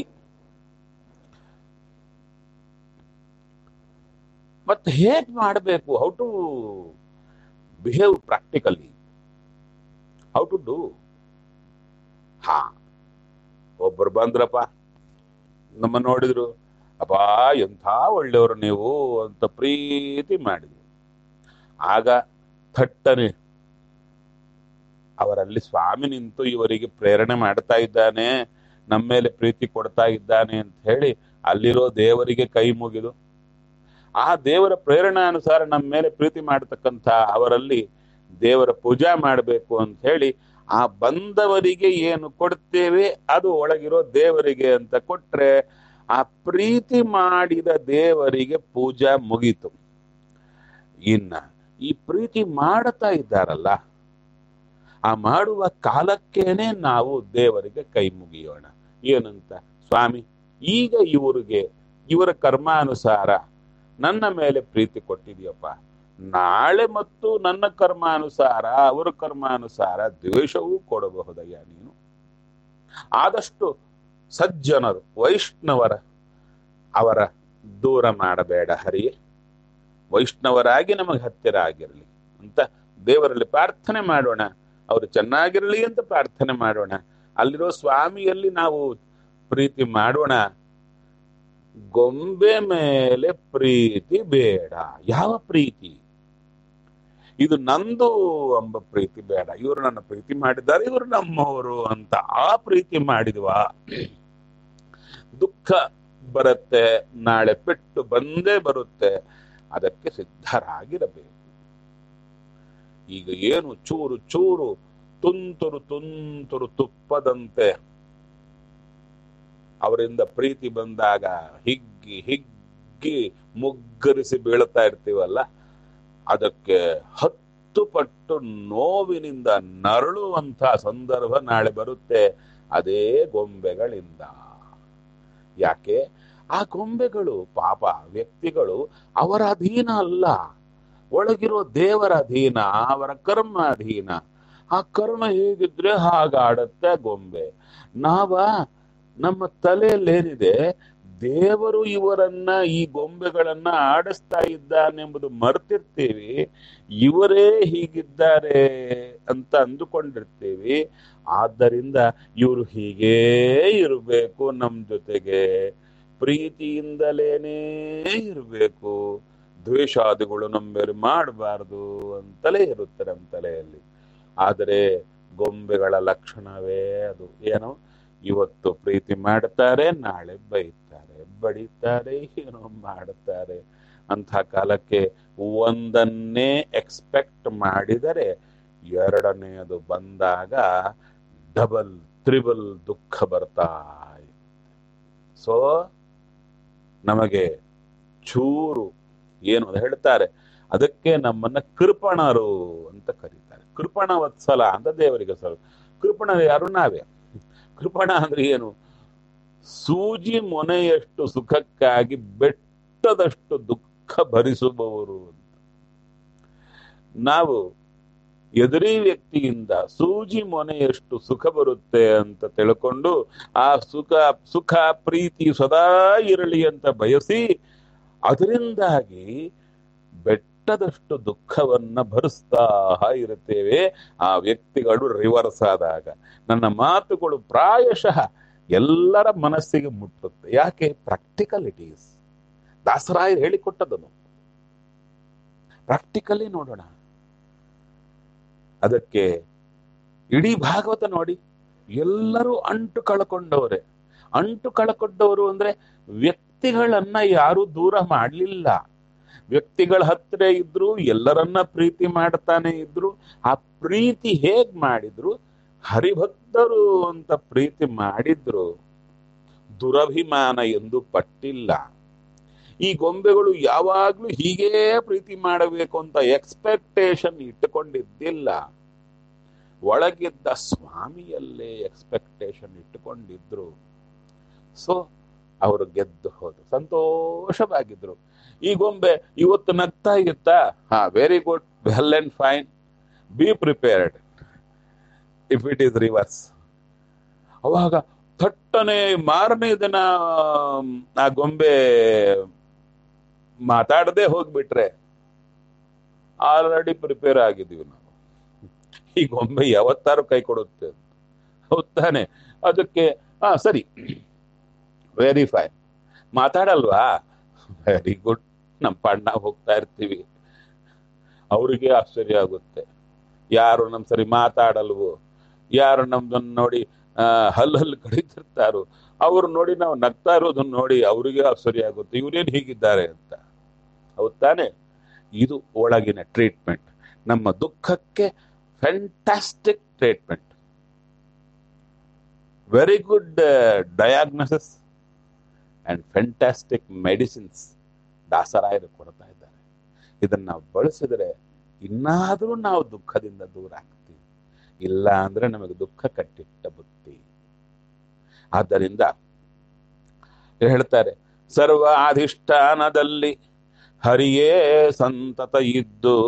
ಮತ್ತೆ ಹೇಗ್ ಮಾಡಬೇಕು how to behave practically how to do ಹಾ ಒಬ್ಬರು ಬಂದ್ರಪ್ಪ ನಮ್ಮ ನೋಡಿದ್ರು ಅಪ್ಪ ಎಂಥ ಒಳ್ಳೆಯವರು ನೀವು ಅಂತ ಪ್ರೀತಿ ಮಾಡಿದ್ರು ಆಗ ಥಟ್ಟನೆ ಅವರಲ್ಲಿ ಸ್ವಾಮಿ ನಿಂತು ಇವರಿಗೆ ಪ್ರೇರಣೆ ಮಾಡ್ತಾ ಇದ್ದಾನೆ ನಮ್ಮ ಮೇಲೆ ಪ್ರೀತಿ ಕೊಡ್ತಾ ಇದ್ದಾನೆ ಅಂತ ಹೇಳಿ ಅಲ್ಲಿರೋ ದೇವರಿಗೆ ಕೈ ಮುಗಿದು ಆ ದೇವರ ಪ್ರೇರಣಾನುಸಾರ ನಮ್ಮ ಮೇಲೆ ಪ್ರೀತಿ ಮಾಡತಕ್ಕಂಥ ಅವರಲ್ಲಿ ದೇವರ ಪೂಜಾ ಮಾಡಬೇಕು ಅಂತ ಹೇಳಿ ಆ ಬಂದವರಿಗೆ ಏನು ಕೊಡ್ತೇವೆ ಅದು ಒಳಗಿರೋ ದೇವರಿಗೆ ಅಂತ ಕೊಟ್ರೆ ಆ ಪ್ರೀತಿ ಮಾಡಿದ ದೇವರಿಗೆ ಪೂಜಾ ಮುಗೀತು ಇನ್ನ ಈ ಪ್ರೀತಿ ಮಾಡುತ್ತಾ ಇದ್ದಾರಲ್ಲ ಆ ಮಾಡುವ ಕಾಲಕ್ಕೇನೆ ನಾವು ದೇವರಿಗೆ ಕೈ ಮುಗಿಯೋಣ ಏನಂತ ಸ್ವಾಮಿ ಈಗ ಇವರಿಗೆ ಇವರ ಕರ್ಮಾನುಸಾರ ನನ್ನ ಮೇಲೆ ಪ್ರೀತಿ ಕೊಟ್ಟಿದೆಯಪ್ಪ ನಾಳೆ ಮತ್ತು ನನ್ನ ಕರ್ಮಾನುಸಾರ ಅವರ ಕರ್ಮಾನುಸಾರ ದ್ವೇಷವೂ ಕೊಡಬಹುದಯ್ಯ ನೀನು ಆದಷ್ಟು ಸಜ್ಜನರು ವೈಷ್ಣವರ ಅವರ ದೂರ ಮಾಡಬೇಡ ಹರಿಯೇ ವೈಷ್ಣವರಾಗಿ ನಮಗೆ ಹತ್ತಿರ ಆಗಿರಲಿ ಅಂತ ದೇವರಲ್ಲಿ ಪ್ರಾರ್ಥನೆ ಮಾಡೋಣ ಅವರು ಚೆನ್ನಾಗಿರಲಿ ಅಂತ ಪ್ರಾರ್ಥನೆ ಮಾಡೋಣ ಅಲ್ಲಿರೋ ಸ್ವಾಮಿಯಲ್ಲಿ ನಾವು ಪ್ರೀತಿ ಮಾಡೋಣ ಗೊಂಬೆ ಮೇಲೆ ಪ್ರೀತಿ ಬೇಡ ಯಾವ ಪ್ರೀತಿ ಇದು ನಂದು ಎಂಬ ಪ್ರೀತಿ ಬೇಡ ಇವರು ನನ್ನ ಪ್ರೀತಿ ಮಾಡಿದ್ದಾರೆ ಇವರು ನಮ್ಮವರು ಅಂತ ಆ ಪ್ರೀತಿ ಮಾಡಿದ್ವಾ ದುಃಖ ಬರುತ್ತೆ ನಾಳೆ ಪೆಟ್ಟು ಬಂದೇ ಬರುತ್ತೆ ಅದಕ್ಕೆ ಸಿದ್ಧರಾಗಿರಬೇಕು ಈಗ ಏನು ಚೂರು ಚೂರು ತುಂತುರು ತುಂತುರು ತುಪ್ಪದಂತೆ ಅವರಿಂದ ಪ್ರೀತಿ ಬಂದಾಗ ಹಿಗ್ಗಿ ಹಿಗ್ಗಿ ಮುಗ್ಗರಿಸಿ ಬೀಳ್ತಾ ಇರ್ತೀವಲ್ಲ ಅದಕ್ಕೆ ಹತ್ತು ಪಟ್ಟು ನೋವಿನಿಂದ ನರಳುವಂತ ಸಂದರ್ಭ ನಾಳೆ ಬರುತ್ತೆ ಅದೇ ಗೊಂಬೆಗಳಿಂದ ಯಾಕೆ ಆ ಗೊಂಬೆಗಳು ಪಾಪ ವ್ಯಕ್ತಿಗಳು ಅವರ ಅಧೀನ ಅಲ್ಲ ಒಳಗಿರೋ ದೇವರ ಅಧೀನ ಅವರ ಕರ್ಮ ಅಧೀನ ಆ ಕರ್ಮ ಹೇಗಿದ್ರೆ ಹಾಗಾಡತ್ತೆ ಗೊಂಬೆ ನಾವ ನಮ್ಮ ತಲೆಯಲ್ಲೇನಿದೆ ದೇವರು ಇವರನ್ನ ಈ ಗೊಂಬೆಗಳನ್ನ ಆಡಿಸ್ತಾ ಇದ್ದಾನೆಂಬುದು ಮರ್ತಿರ್ತೀವಿ ಇವರೇ ಹೀಗಿದ್ದಾರೆ ಅಂತ ಅಂದುಕೊಂಡಿರ್ತೀವಿ ಆದ್ದರಿಂದ ಇವರು ಹೀಗೇ ಇರಬೇಕು ನಮ್ಮ ಜೊತೆಗೆ ಪ್ರೀತಿಯಿಂದಲೇನೇ ಇರಬೇಕು ದ್ವೇಷಾದಿಗಳು ನಮ್ಮ ಮೇಲೆ ಮಾಡಬಾರ್ದು ಅಂತಲೇ ಇರುತ್ತೆ ನಮ್ಮ ತಲೆಯಲ್ಲಿ ಆದರೆ ಗೊಂಬೆಗಳ ಲಕ್ಷಣವೇ ಅದು ಏನು ಇವತ್ತು ಪ್ರೀತಿ ಮಾಡ್ತಾರೆ ನಾಳೆ ಬೈತಾರೆ ಬಡಿತಾರೆ ಏನೋ ಮಾಡುತ್ತಾರೆ ಅಂಥ ಕಾಲಕ್ಕೆ ಒಂದನ್ನೇ ಎಕ್ಸ್ಪೆಕ್ಟ್ ಮಾಡಿದರೆ ಎರಡನೆಯದು ಬಂದಾಗ ಡಬಲ್ ತ್ರಿಬಲ್ ದುಃಖ ಬರ್ತಾ ಸೊ ನಮಗೆ ಚೂರು ಏನು ಅಂತ ಹೇಳ್ತಾರೆ ಅದಕ್ಕೆ ನಮ್ಮನ್ನ ಕೃಪಣರು ಅಂತ ಕರೀತಾರೆ ಕೃಪಣ ವತ್ಸಲ ಅಂತ ದೇವರಿಗೆ ಸರ್ ಕೃಪಣ ಯಾರು ನಾವೇ ಕೃಪಣ ಅಂದ್ರೆ ಏನು ಸೂಜಿ ಮೊನೆಯಷ್ಟು ಸುಖಕ್ಕಾಗಿ ಬೆಟ್ಟದಷ್ಟು ದುಃಖ ಭರಿಸುವವರು ಅಂತ ನಾವು ಎದುರಿ ವ್ಯಕ್ತಿಯಿಂದ ಸೂಜಿ ಮೊನೆಯಷ್ಟು ಸುಖ ಬರುತ್ತೆ ಅಂತ ತಿಳ್ಕೊಂಡು ಆ ಸುಖ ಸುಖ ಪ್ರೀತಿ ಸದಾ ಇರಲಿ ಅಂತ ಬಯಸಿ ಅದರಿಂದಾಗಿ ಬೆಟ್ಟ ಕಷ್ಟದಷ್ಟು ದುಃಖವನ್ನ ಭರಿಸ್ತಾ ಇರುತ್ತೇವೆ ಆ ವ್ಯಕ್ತಿಗಳು ರಿವರ್ಸ್ ಆದಾಗ ನನ್ನ ಮಾತುಗಳು ಪ್ರಾಯಶಃ ಎಲ್ಲರ ಮನಸ್ಸಿಗೆ ಮುಟ್ಟುತ್ತೆ ಯಾಕೆ ಪ್ರಾಕ್ಟಿಕಲಿಟೀಸ್ ದಾಸರಾಯರು ಹೇಳಿಕೊಟ್ಟದನು ಪ್ರಾಕ್ಟಿಕಲಿ ನೋಡೋಣ ಅದಕ್ಕೆ ಇಡೀ ಭಾಗವತ ನೋಡಿ ಎಲ್ಲರೂ ಅಂಟು ಕಳ್ಕೊಂಡವರೇ ಅಂಟು ಕಳ್ಕೊಂಡವರು ಅಂದ್ರೆ ವ್ಯಕ್ತಿಗಳನ್ನ ಯಾರು ದೂರ ಮಾಡಲಿಲ್ಲ ವ್ಯಕ್ತಿಗಳ ಹತ್ರ ಇದ್ರು ಎಲ್ಲರನ್ನ ಪ್ರೀತಿ ಮಾಡ್ತಾನೆ ಇದ್ರು ಆ ಪ್ರೀತಿ ಹೇಗ್ ಮಾಡಿದ್ರು ಹರಿಭಕ್ತರು ಅಂತ ಪ್ರೀತಿ ಮಾಡಿದ್ರು ದುರಭಿಮಾನ ಎಂದು ಪಟ್ಟಿಲ್ಲ ಈ ಗೊಂಬೆಗಳು ಯಾವಾಗ್ಲೂ ಹೀಗೇ ಪ್ರೀತಿ ಮಾಡಬೇಕು ಅಂತ ಎಕ್ಸ್ಪೆಕ್ಟೇಷನ್ ಇಟ್ಟುಕೊಂಡಿದ್ದಿಲ್ಲ ಒಳಗಿದ್ದ ಸ್ವಾಮಿಯಲ್ಲೇ ಎಕ್ಸ್ಪೆಕ್ಟೇಷನ್ ಇಟ್ಟುಕೊಂಡಿದ್ರು ಸೊ ಅವರು ಗೆದ್ದು ಹೋದ್ರು ಸಂತೋಷವಾಗಿದ್ರು ಈ ಗೊಂಬೆ ಇವತ್ತು ನಗ್ತಾ ಇತ್ತಾ ಹಾ very good well and fine be prepared if it is reverse ಅವಾಗ ಥಟ್ಟನೆ ಮಾರನೇ ದಿನ ಆ ಗೊಂಬೆ ಮಾತಾಡದೆ ಹೋಗ್ಬಿಟ್ರೆ ಆಲ್ರೆಡಿ ಪ್ರಿಪೇರ್ ಆಗಿದ್ದೀವಿ ನಾವು ಈ ಗೊಂಬೆ ಯಾವತ್ತಾರು ಕೈ ಕೊಡುತ್ತೆ ಹೌದ್ ತಾನೆ ಅದಕ್ಕೆ ಹಾ ಸರಿ ವೆರಿ ಫೈನ್ ಮಾತಾಡಲ್ವಾ ವೆರಿ ಗುಡ್ ನಮ್ಮ ಪಣ್ಣ ಹೋಗ್ತಾ ಇರ್ತೀವಿ ಅವರಿಗೆ ಆಶ್ಚರ್ಯ ಆಗುತ್ತೆ ಯಾರು ನಮ್ ಸರಿ ಮಾತಾಡಲ್ವೋ ಯಾರು ನಮ್ದನ್ನ ನೋಡಿ ಆ ಹಲ್ಲು ಹಲ್ಲು ಕಡಿತಿರ್ತಾರೋ ಅವ್ರು ನೋಡಿ ನಾವು ನಗ್ತಾ ಇರೋದನ್ನ ನೋಡಿ ಅವರಿಗೆ ಆಶ್ಚರ್ಯ ಆಗುತ್ತೆ ಇವ್ರೇನ್ ಹೀಗಿದ್ದಾರೆ ಅಂತ ಹೌದ್ ತಾನೆ ಇದು ಒಳಗಿನ ಟ್ರೀಟ್ಮೆಂಟ್ ನಮ್ಮ ದುಃಖಕ್ಕೆ fantastic treatment very good diagnosis and fantastic medicines ದಾಸರಾಯರು ಕೊಡ್ತಾ ಇದ್ದಾರೆ ಇದನ್ನ ನಾವು ಬಳಸಿದ್ರೆ ಇನ್ನಾದರೂ ನಾವು ದುಃಖದಿಂದ ದೂರ ಆಗ್ತೀವಿ ಇಲ್ಲ ಅಂದ್ರೆ ನಮಗೆ ದುಃಖ ಕಟ್ಟಿಟ್ಟ ಬುತ್ತಿ ಆದ್ದರಿಂದ ಹೇಳ್ತಾರೆ ಸರ್ವ ಅಧಿಷ್ಠಾನದಲ್ಲಿ ಹರಿಯೇ ಸಂತತ ಇದ್ದು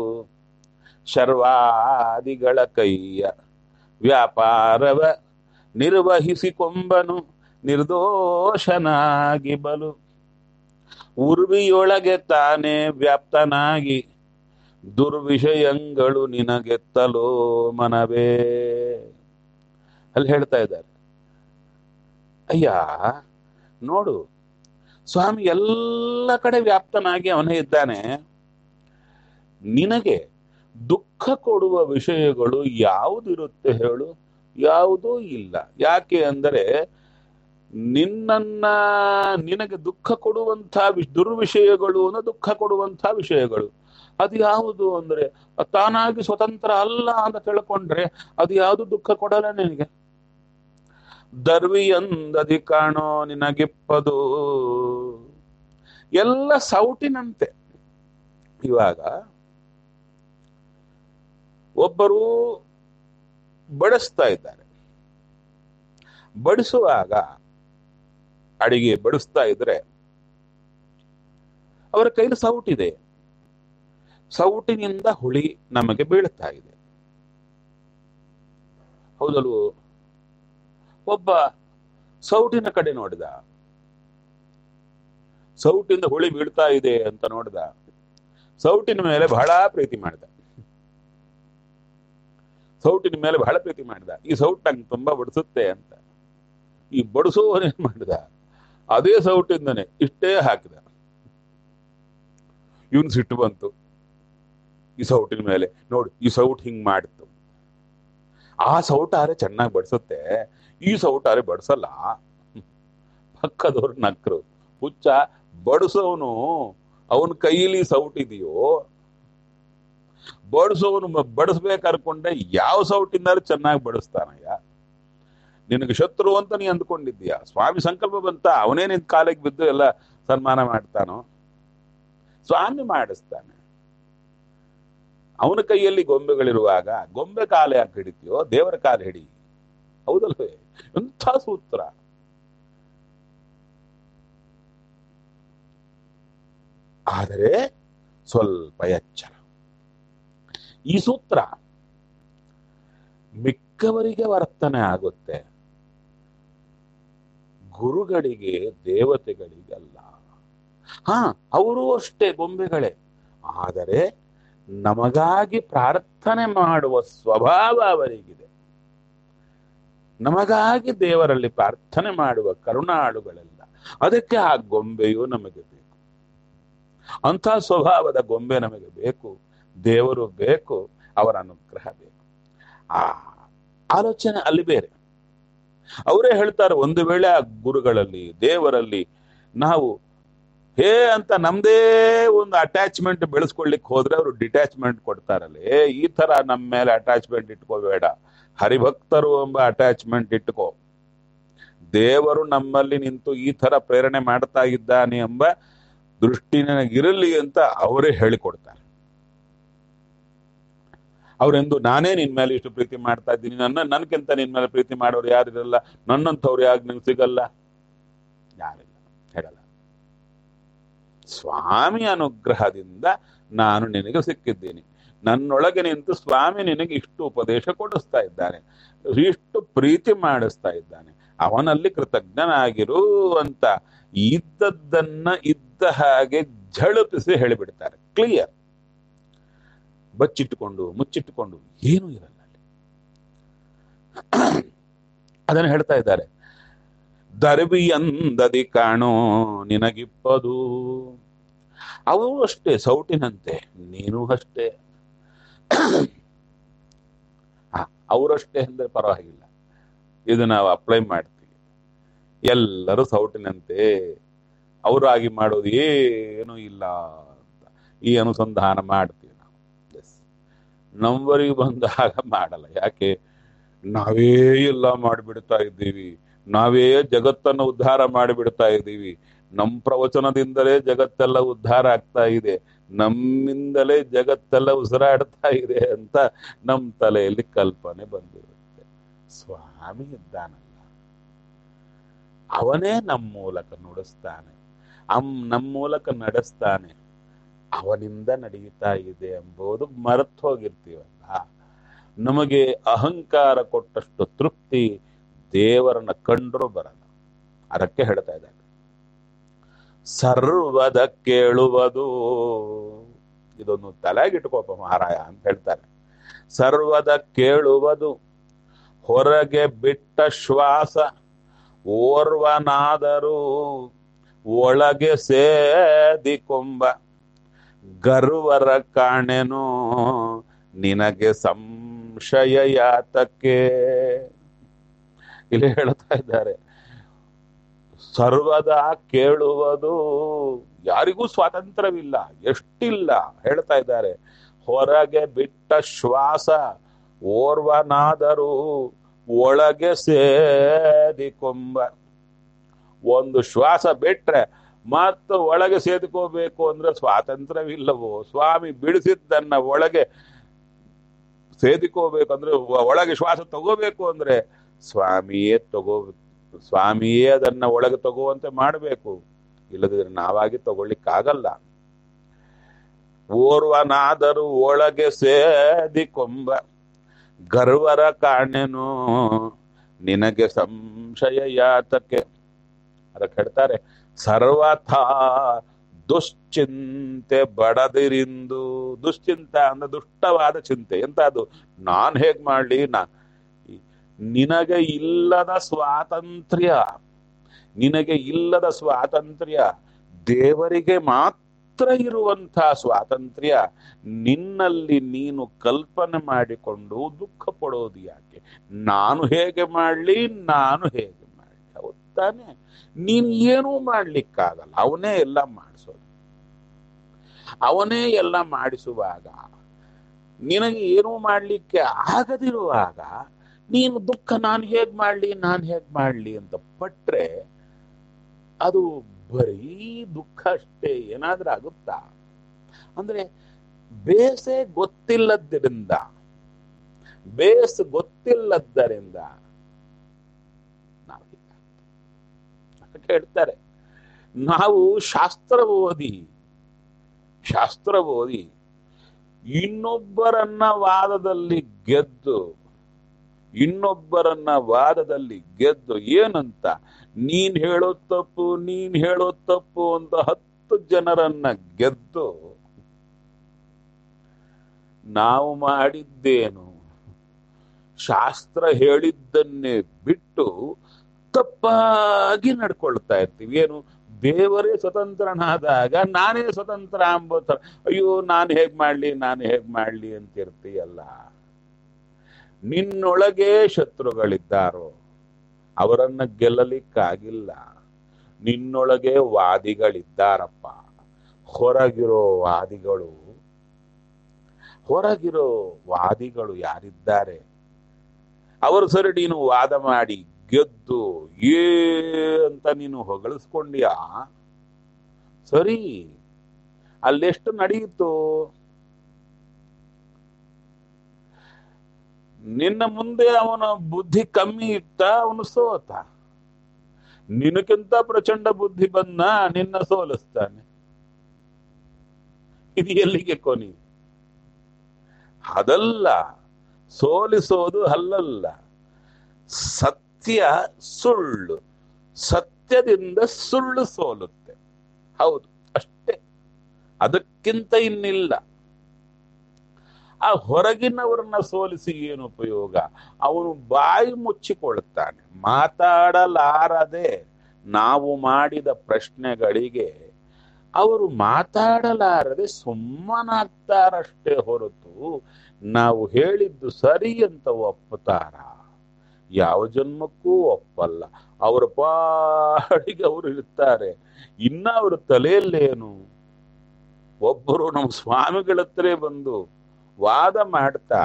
ಶರ್ವಾದಿಗಳ ಕೈಯ ವ್ಯಾಪಾರವ ನಿರ್ವಹಿಸಿಕೊಂಬನು ನಿರ್ದೋಷನಾಗಿ ಬಲು ಉರ್ವಿಯೊಳಗೆ ತಾನೇ ವ್ಯಾಪ್ತನಾಗಿ ದುರ್ವಿಷಯಗಳು ನಿನಗೆತ್ತಲೋ ಮನವೇ ಅಲ್ಲಿ ಹೇಳ್ತಾ ಇದ್ದಾರೆ ಅಯ್ಯ ನೋಡು ಸ್ವಾಮಿ ಎಲ್ಲ ಕಡೆ ವ್ಯಾಪ್ತನಾಗಿ ಅವನೇ ಇದ್ದಾನೆ ನಿನಗೆ ದುಃಖ ಕೊಡುವ ವಿಷಯಗಳು ಯಾವುದಿರುತ್ತೆ ಹೇಳು ಯಾವುದೂ ಇಲ್ಲ ಯಾಕೆ ಅಂದರೆ ನಿನ್ನನ್ನ ನಿನಗೆ ದುಃಖ ಕೊಡುವಂತಹ ದುರ್ವಿಷಯಗಳು ಅಂದ್ರೆ ದುಃಖ ಕೊಡುವಂತಹ ವಿಷಯಗಳು ಅದು ಯಾವುದು ಅಂದ್ರೆ ತಾನಾಗಿ ಸ್ವತಂತ್ರ ಅಲ್ಲ ಅಂತ ತಿಳ್ಕೊಂಡ್ರೆ ಅದು ಯಾವುದು ದುಃಖ ಕೊಡಲ್ಲ ನಿನಗೆ ದರ್ವಿಯಂದದಿ ಕಾಣೋ ನಿನಗಿಪ್ಪದು ಎಲ್ಲ ಸೌಟಿನಂತೆ ಇವಾಗ ಒಬ್ಬರು ಬಡಿಸ್ತಾ ಇದ್ದಾರೆ ಬಡಿಸುವಾಗ ಅಡಿಗೆ ಬಡಿಸ್ತಾ ಇದ್ರೆ ಅವರ ಕೈಲಿ ಸೌಟಿದೆ ಸೌಟಿನಿಂದ ಹುಳಿ ನಮಗೆ ಬೀಳ್ತಾ ಇದೆ ಹೌದಲ್ವೋ ಒಬ್ಬ ಸೌಟಿನ ಕಡೆ ನೋಡಿದ ಸೌಟಿಂದ ಹುಳಿ ಬೀಳ್ತಾ ಇದೆ ಅಂತ ನೋಡಿದ ಸೌಟಿನ ಮೇಲೆ ಬಹಳ ಪ್ರೀತಿ ಮಾಡಿದ ಸೌಟಿನ ಮೇಲೆ ಬಹಳ ಪ್ರೀತಿ ಮಾಡಿದ ಈ ಸೌಟ್ ನಂಗೆ ತುಂಬಾ ಬಡಿಸುತ್ತೆ ಅಂತ ಈ ಬಡಿಸೋವನೇನ್ ಮಾಡಿದ ಅದೇ ಸೌಟಿಂದನೆ ಇಷ್ಟೇ ಹಾಕಿದ ಇವನ್ ಸಿಟ್ಟು ಬಂತು ಈ ಸೌಟಿನ ಮೇಲೆ ನೋಡಿ ಈ ಸೌಟ್ ಹಿಂಗ್ ಮಾಡಿತ್ತು ಆ ಸೌಟಾರೆ ಚೆನ್ನಾಗಿ ಬಡಿಸುತ್ತೆ ಈ ಸೌಟಾರೆ ಬಡಿಸಲ್ಲ ಪಕ್ಕದವ್ರು ನಕ್ರು ಹುಚ್ಚ ಬಡಿಸೋನು ಅವನ ಕೈಯಲ್ಲಿ ಸೌಟ್ ಇದೆಯೋ ಬಡಿಸೋನು ಬಡಿಸ್ಬೇಕು ಅನ್ಕೊಂಡೆ ಯಾವ ಸೌಟಿಂದಾರು ಚೆನ್ನಾಗಿ ಬಡಿಸ್ತಾನಯ್ಯ ನಿನಗೆ ಶತ್ರು ಅಂತ ನೀ ಅಂದ್ಕೊಂಡಿದ್ದೀಯ ಸ್ವಾಮಿ ಸಂಕಲ್ಪ ಬಂತ ಅವನೇ ನಿನ್ ಕಾಲಿಗೆ ಬಿದ್ದು ಎಲ್ಲ ಸನ್ಮಾನ ಮಾಡ್ತಾನೋ ಸ್ವಾಮಿ ಮಾಡಿಸ್ತಾನೆ ಅವನ ಕೈಯಲ್ಲಿ ಗೊಂಬೆಗಳಿರುವಾಗ ಗೊಂಬೆ ಕಾಲ ಯಾಕೆ ಹಿಡಿತೀಯೋ ದೇವರ ಕಾಲ ಹಿಡಿ ಹೌದಲ್ವೇ ಎಂಥ ಸೂತ್ರ ಆದರೆ ಸ್ವಲ್ಪ ಎಚ್ಚರ ಈ ಸೂತ್ರ ಮಿಕ್ಕವರಿಗೆ ವರ್ತನೆ ಆಗುತ್ತೆ ಗುರುಗಳಿಗೆ ದೇವತೆಗಳಿಗಲ್ಲ ಹಾ ಅವರು ಅಷ್ಟೇ ಗೊಂಬೆಗಳೇ ಆದರೆ ನಮಗಾಗಿ ಪ್ರಾರ್ಥನೆ ಮಾಡುವ ಸ್ವಭಾವ ಅವರಿಗಿದೆ ನಮಗಾಗಿ ದೇವರಲ್ಲಿ ಪ್ರಾರ್ಥನೆ ಮಾಡುವ ಕರುಣಾಳುಗಳೆಲ್ಲ ಅದಕ್ಕೆ ಆ ಗೊಂಬೆಯು ನಮಗೆ ಬೇಕು ಅಂಥ ಸ್ವಭಾವದ ಗೊಂಬೆ ನಮಗೆ ಬೇಕು ದೇವರು ಬೇಕು ಅವರ ಅನುಗ್ರಹ ಬೇಕು ಆ ಆಲೋಚನೆ ಅಲ್ಲಿ ಬೇರೆ ಅವರೇ ಹೇಳ್ತಾರೆ ಒಂದು ವೇಳೆ ಆ ಗುರುಗಳಲ್ಲಿ ದೇವರಲ್ಲಿ ನಾವು ಹೇ ಅಂತ ನಮ್ದೇ ಒಂದು ಅಟ್ಯಾಚ್ಮೆಂಟ್ ಬೆಳೆಸ್ಕೊಳ್ಳಿಕ್ ಹೋದ್ರೆ ಅವರು ಡಿಟ್ಯಾಚ್ಮೆಂಟ್ ಕೊಡ್ತಾರಲ್ಲ ಏ ಈ ತರ ನಮ್ಮ ಮೇಲೆ ಅಟ್ಯಾಚ್ಮೆಂಟ್ ಇಟ್ಕೋಬೇಡ ಹರಿಭಕ್ತರು ಎಂಬ ಅಟ್ಯಾಚ್ಮೆಂಟ್ ಇಟ್ಕೋ ದೇವರು ನಮ್ಮಲ್ಲಿ ನಿಂತು ಈ ತರ ಪ್ರೇರಣೆ ಮಾಡ್ತಾ ಇದ್ದಾನೆ ಎಂಬ ದೃಷ್ಟಿ ನನಗಿರಲಿ ಅಂತ ಅವರೇ ಹೇಳಿಕೊಡ್ತಾರೆ ಅವರೆಂದು ನಾನೇ ನಿನ್ ಮೇಲೆ ಇಷ್ಟು ಪ್ರೀತಿ ಮಾಡ್ತಾ ಇದ್ದೀನಿ ನನ್ನ ನನ್ಗಿಂತ ನಿನ್ ಮೇಲೆ ಪ್ರೀತಿ ಮಾಡೋರು ಯಾರಿರಲ್ಲ ನನ್ನಂಥವ್ರು ಯಾಕೆ ನಂಗೆ ಸಿಗಲ್ಲ ಯಾರಿಲ್ಲ ಹೇಳಲ್ಲ ಸ್ವಾಮಿ ಅನುಗ್ರಹದಿಂದ ನಾನು ನಿನಗೆ ಸಿಕ್ಕಿದ್ದೀನಿ ನನ್ನೊಳಗೆ ನಿಂತು ಸ್ವಾಮಿ ನಿನಗೆ ಇಷ್ಟು ಉಪದೇಶ ಕೊಡಿಸ್ತಾ ಇದ್ದಾನೆ ಇಷ್ಟು ಪ್ರೀತಿ ಮಾಡಿಸ್ತಾ ಇದ್ದಾನೆ ಅವನಲ್ಲಿ ಕೃತಜ್ಞನಾಗಿರು ಅಂತ ಇದ್ದದ್ದನ್ನ ಇದ್ದ ಹಾಗೆ ಝಳಪಿಸಿ ಹೇಳಿಬಿಡ್ತಾರೆ ಕ್ಲಿಯರ್ ಬಚ್ಚಿಟ್ಟುಕೊಂಡು ಮುಚ್ಚಿಟ್ಟುಕೊಂಡು ಏನೂ ಇರಲ್ಲ ಅಲ್ಲಿ ಅದನ್ನು ಹೇಳ್ತಾ ಇದ್ದಾರೆ ದರ್ಬಿಯಂದದಿ ಕಾಣೋ ನಿನಗಿಪ್ಪದು ಅವು ಅಷ್ಟೇ ಸೌಟಿನಂತೆ ನೀನು ಅಷ್ಟೇ ಅವರಷ್ಟೇ ಅಂದ್ರೆ ಪರವಾಗಿಲ್ಲ ಇದು ನಾವು ಅಪ್ಲೈ ಮಾಡ್ತೀವಿ ಎಲ್ಲರೂ ಸೌಟಿನಂತೆ ಅವರಾಗಿ ಮಾಡೋದು ಏನೂ ಇಲ್ಲ ಅಂತ ಈ ಅನುಸಂಧಾನ ಮಾಡ್ತೀವಿ ನಾವು ಎಸ್ ನಂಬರಿಗೆ ಬಂದಾಗ ಮಾಡಲ್ಲ ಯಾಕೆ ನಾವೇ ಎಲ್ಲ ಮಾಡಿಬಿಡ್ತಾ ಇದ್ದೀವಿ ನಾವೇ ಜಗತ್ತನ್ನು ಉದ್ಧಾರ ಮಾಡಿಬಿಡ್ತಾ ಇದ್ದೀವಿ ನಮ್ಮ ಪ್ರವಚನದಿಂದಲೇ ಜಗತ್ತೆಲ್ಲ ಉದ್ಧಾರ ಆಗ್ತಾ ಇದೆ ನಮ್ಮಿಂದಲೇ ಜಗತ್ತೆಲ್ಲ ಉಸಿರಾಡ್ತಾ ಇದೆ ಅಂತ ನಮ್ಮ ತಲೆಯಲ್ಲಿ ಕಲ್ಪನೆ ಬಂದಿರುತ್ತೆ ಸ್ವಾಮಿ ಇದ್ದಾನಲ್ಲ ಅವನೇ ನಮ್ಮ ಮೂಲಕ ನುಡಿಸ್ತಾನೆ ಅಮ್ ನಮ್ಮ ಮೂಲಕ ನಡೆಸ್ತಾನೆ ಅವನಿಂದ ನಡೆಯುತ್ತಾ ಇದೆ ಎಂಬುದು ಮರೆತು ಹೋಗಿರ್ತೀವಲ್ಲ ನಮಗೆ ಅಹಂಕಾರ ಕೊಟ್ಟಷ್ಟು ತೃಪ್ತಿ ದೇವರನ್ನ ಕಂಡ್ರೂ ಬರಲ್ಲ ಅದಕ್ಕೆ ಹೇಳ್ತಾ ಇದ್ದಾರೆ ಸರ್ವದ ಕೇಳುವುದು ಇದೊಂದು ತಲೆಗಿಟ್ಕೋಪ ಮಹಾರಾಯ ಅಂತ ಹೇಳ್ತಾರೆ ಸರ್ವದ ಕೇಳುವುದು ಹೊರಗೆ ಬಿಟ್ಟ ಶ್ವಾಸ ಓರ್ವನಾದರೂ ಒಳಗೆ ಸೇದಿಕೊಂಬ ಗರ್ವರ ಕಾಣೆನು ನಿನಗೆ ಸಂಶಯ ಯಾತಕ್ಕೆ ಇಲ್ಲಿ ಹೇಳ್ತಾ ಇದ್ದಾರೆ ಸರ್ವದಾ ಕೇಳುವುದು ಯಾರಿಗೂ ಸ್ವಾತಂತ್ರ್ಯವಿಲ್ಲ ಎಷ್ಟಿಲ್ಲ ಹೇಳ್ತಾ ಇದ್ದಾರೆ ಹೊರಗೆ ಬಿಟ್ಟ ಶ್ವಾಸ ಓರ್ವನಾದರೂ ಒಳಗೆ ಸೇದಿಕೊಂಬ ಒಂದು ಶ್ವಾಸ ಬಿಟ್ರೆ ಮತ್ತು ಒಳಗೆ ಸೇದಿಕೋಬೇಕು ಅಂದ್ರೆ ಸ್ವಾತಂತ್ರ್ಯವಿಲ್ಲವೋ ಸ್ವಾಮಿ ಬಿಡಿಸಿದ್ದನ್ನ ಒಳಗೆ ಸೇದಿಕೋಬೇಕಂದ್ರೆ ಒಳಗೆ ಶ್ವಾಸ ತಗೋಬೇಕು ಅಂದ್ರೆ ಸ್ವಾಮಿಯೇ ತಗೋ ಸ್ವಾಮಿಯೇ ಅದನ್ನ ಒಳಗೆ ತಗೋವಂತೆ ಮಾಡಬೇಕು ಇಲ್ಲದಿದ್ರೆ ನಾವಾಗಿ ತಗೊಳ್ಳಿಕ್ಕಾಗಲ್ಲ ಓರ್ವನಾದರೂ ಒಳಗೆ ಸೇದಿಕೊಂಬ ಗರ್ವರ ಕಾಣೆನು ನಿನಗೆ ಸಂಶಯ ಯಾತಕ್ಕೆ ಅದಕ್ಕೆ ಹೇಳ್ತಾರೆ ಸರ್ವಥಾ ದುಶ್ಚಿಂತೆ ಬಡದಿರಿಂದು ದುಶ್ಚಿಂತ ಅಂದ್ರೆ ದುಷ್ಟವಾದ ಚಿಂತೆ ಎಂತ ಅದು ನಾನ್ ಹೇಗ್ ಮಾಡ್ಲಿ ನಾ ನಿನಗೆ ಇಲ್ಲದ ಸ್ವಾತಂತ್ರ್ಯ ನಿನಗೆ ಇಲ್ಲದ ಸ್ವಾತಂತ್ರ್ಯ ದೇವರಿಗೆ ಮಾತ್ರ ಇರುವಂತಹ ಸ್ವಾತಂತ್ರ್ಯ ನಿನ್ನಲ್ಲಿ ನೀನು ಕಲ್ಪನೆ ಮಾಡಿಕೊಂಡು ದುಃಖ ಪಡೋದು ಯಾಕೆ ನಾನು ಹೇಗೆ ಮಾಡ್ಲಿ ನಾನು ಹೇಗೆ ಮಾಡ್ಲಿ ಹೌದ್ ತಾನೆ ನೀನ್ ಏನೂ ಮಾಡ್ಲಿಕ್ಕಾಗಲ್ಲ ಅವನೇ ಎಲ್ಲ ಮಾಡಿಸೋದು ಅವನೇ ಎಲ್ಲ ಮಾಡಿಸುವಾಗ ನಿನಗೆ ಏನೂ ಮಾಡ್ಲಿಕ್ಕೆ ಆಗದಿರುವಾಗ ನೀನು ದುಃಖ ನಾನು ಹೇಗ್ ಮಾಡ್ಲಿ ನಾನು ಹೇಗ್ ಮಾಡ್ಲಿ ಅಂತ ಪಟ್ರೆ ಅದು ಬರೀ ದುಃಖ ಅಷ್ಟೇ ಏನಾದ್ರೂ ಆಗುತ್ತಾ ಅಂದ್ರೆ ಬೇಸೆ ಗೊತ್ತಿಲ್ಲದ್ದರಿಂದ ಬೇಸ್ ಗೊತ್ತಿಲ್ಲದ್ದರಿಂದ ನಾವು ಅದಕ್ಕೆ ಹೇಳ್ತಾರೆ ನಾವು ಶಾಸ್ತ್ರ ಓದಿ ಶಾಸ್ತ್ರ ಓದಿ ಇನ್ನೊಬ್ಬರನ್ನ ವಾದದಲ್ಲಿ ಗೆದ್ದು ಇನ್ನೊಬ್ಬರನ್ನ ವಾದದಲ್ಲಿ ಗೆದ್ದು ಏನಂತ ನೀನ್ ಹೇಳೋ ತಪ್ಪು ನೀನ್ ಹೇಳೋ ತಪ್ಪು ಅಂತ ಹತ್ತು ಜನರನ್ನ ಗೆದ್ದು ನಾವು ಮಾಡಿದ್ದೇನು ಶಾಸ್ತ್ರ ಹೇಳಿದ್ದನ್ನೇ ಬಿಟ್ಟು ತಪ್ಪಾಗಿ ನಡ್ಕೊಳ್ತಾ ಇರ್ತೀವಿ ಏನು ದೇವರೇ ಸ್ವತಂತ್ರನಾದಾಗ ನಾನೇ ಸ್ವತಂತ್ರ ಅಂಬೋ ಥರ ಅಯ್ಯೋ ನಾನು ಹೇಗ್ ಮಾಡ್ಲಿ ನಾನು ಹೇಗ್ ಮಾಡ್ಲಿ ಅಂತ ಇರ್ತೀಯಲ್ಲ ನಿನ್ನೊಳಗೆ ಶತ್ರುಗಳಿದ್ದಾರೋ ಅವರನ್ನ ಗೆಲ್ಲಲಿಕ್ಕಾಗಿಲ್ಲ ನಿನ್ನೊಳಗೆ ವಾದಿಗಳಿದ್ದಾರಪ್ಪ ಹೊರಗಿರೋ ವಾದಿಗಳು ಹೊರಗಿರೋ ವಾದಿಗಳು ಯಾರಿದ್ದಾರೆ ಅವರು ಸರಿ ನೀನು ವಾದ ಮಾಡಿ ಗೆದ್ದು ಏ ಅಂತ ನೀನು ಹೊಗಳಿಸ್ಕೊಂಡ್ಯಾ ಸರಿ ಅಲ್ಲೆಷ್ಟು ನಡೆಯಿತು ನಿನ್ನ ಮುಂದೆ ಅವನ ಬುದ್ಧಿ ಕಮ್ಮಿ ಇತ್ತ ಅವನು ಸೋತ ನಿನಕ್ಕಿಂತ ಪ್ರಚಂಡ ಬುದ್ಧಿ ಬಂದ ನಿನ್ನ ಸೋಲಿಸ್ತಾನೆ ಇದು ಎಲ್ಲಿಗೆ ಕೊನಿ ಅದಲ್ಲ ಸೋಲಿಸೋದು ಅಲ್ಲಲ್ಲ ಸತ್ಯ ಸುಳ್ಳು ಸತ್ಯದಿಂದ ಸುಳ್ಳು ಸೋಲುತ್ತೆ ಹೌದು ಅಷ್ಟೇ ಅದಕ್ಕಿಂತ ಇನ್ನಿಲ್ಲ ಆ ಹೊರಗಿನವರನ್ನ ಸೋಲಿಸಿ ಏನು ಉಪಯೋಗ ಅವನು ಬಾಯಿ ಮುಚ್ಚಿಕೊಳ್ತಾನೆ ಮಾತಾಡಲಾರದೆ ನಾವು ಮಾಡಿದ ಪ್ರಶ್ನೆಗಳಿಗೆ ಅವರು ಮಾತಾಡಲಾರದೆ ಸುಮ್ಮನಾಗ್ತಾರಷ್ಟೇ ಹೊರತು ನಾವು ಹೇಳಿದ್ದು ಸರಿ ಅಂತ ಒಪ್ಪುತ್ತಾರ ಯಾವ ಜನ್ಮಕ್ಕೂ ಒಪ್ಪಲ್ಲ ಅವರ ಪಾಡಿಗೆ ಅವರು ಇರ್ತಾರೆ ಇನ್ನ ಅವ್ರ ತಲೆಯಲ್ಲೇನು ಒಬ್ಬರು ನಮ್ಮ ಸ್ವಾಮಿಗಳ ಹತ್ರ ಬಂದು ವಾದ ಮಾಡ್ತಾ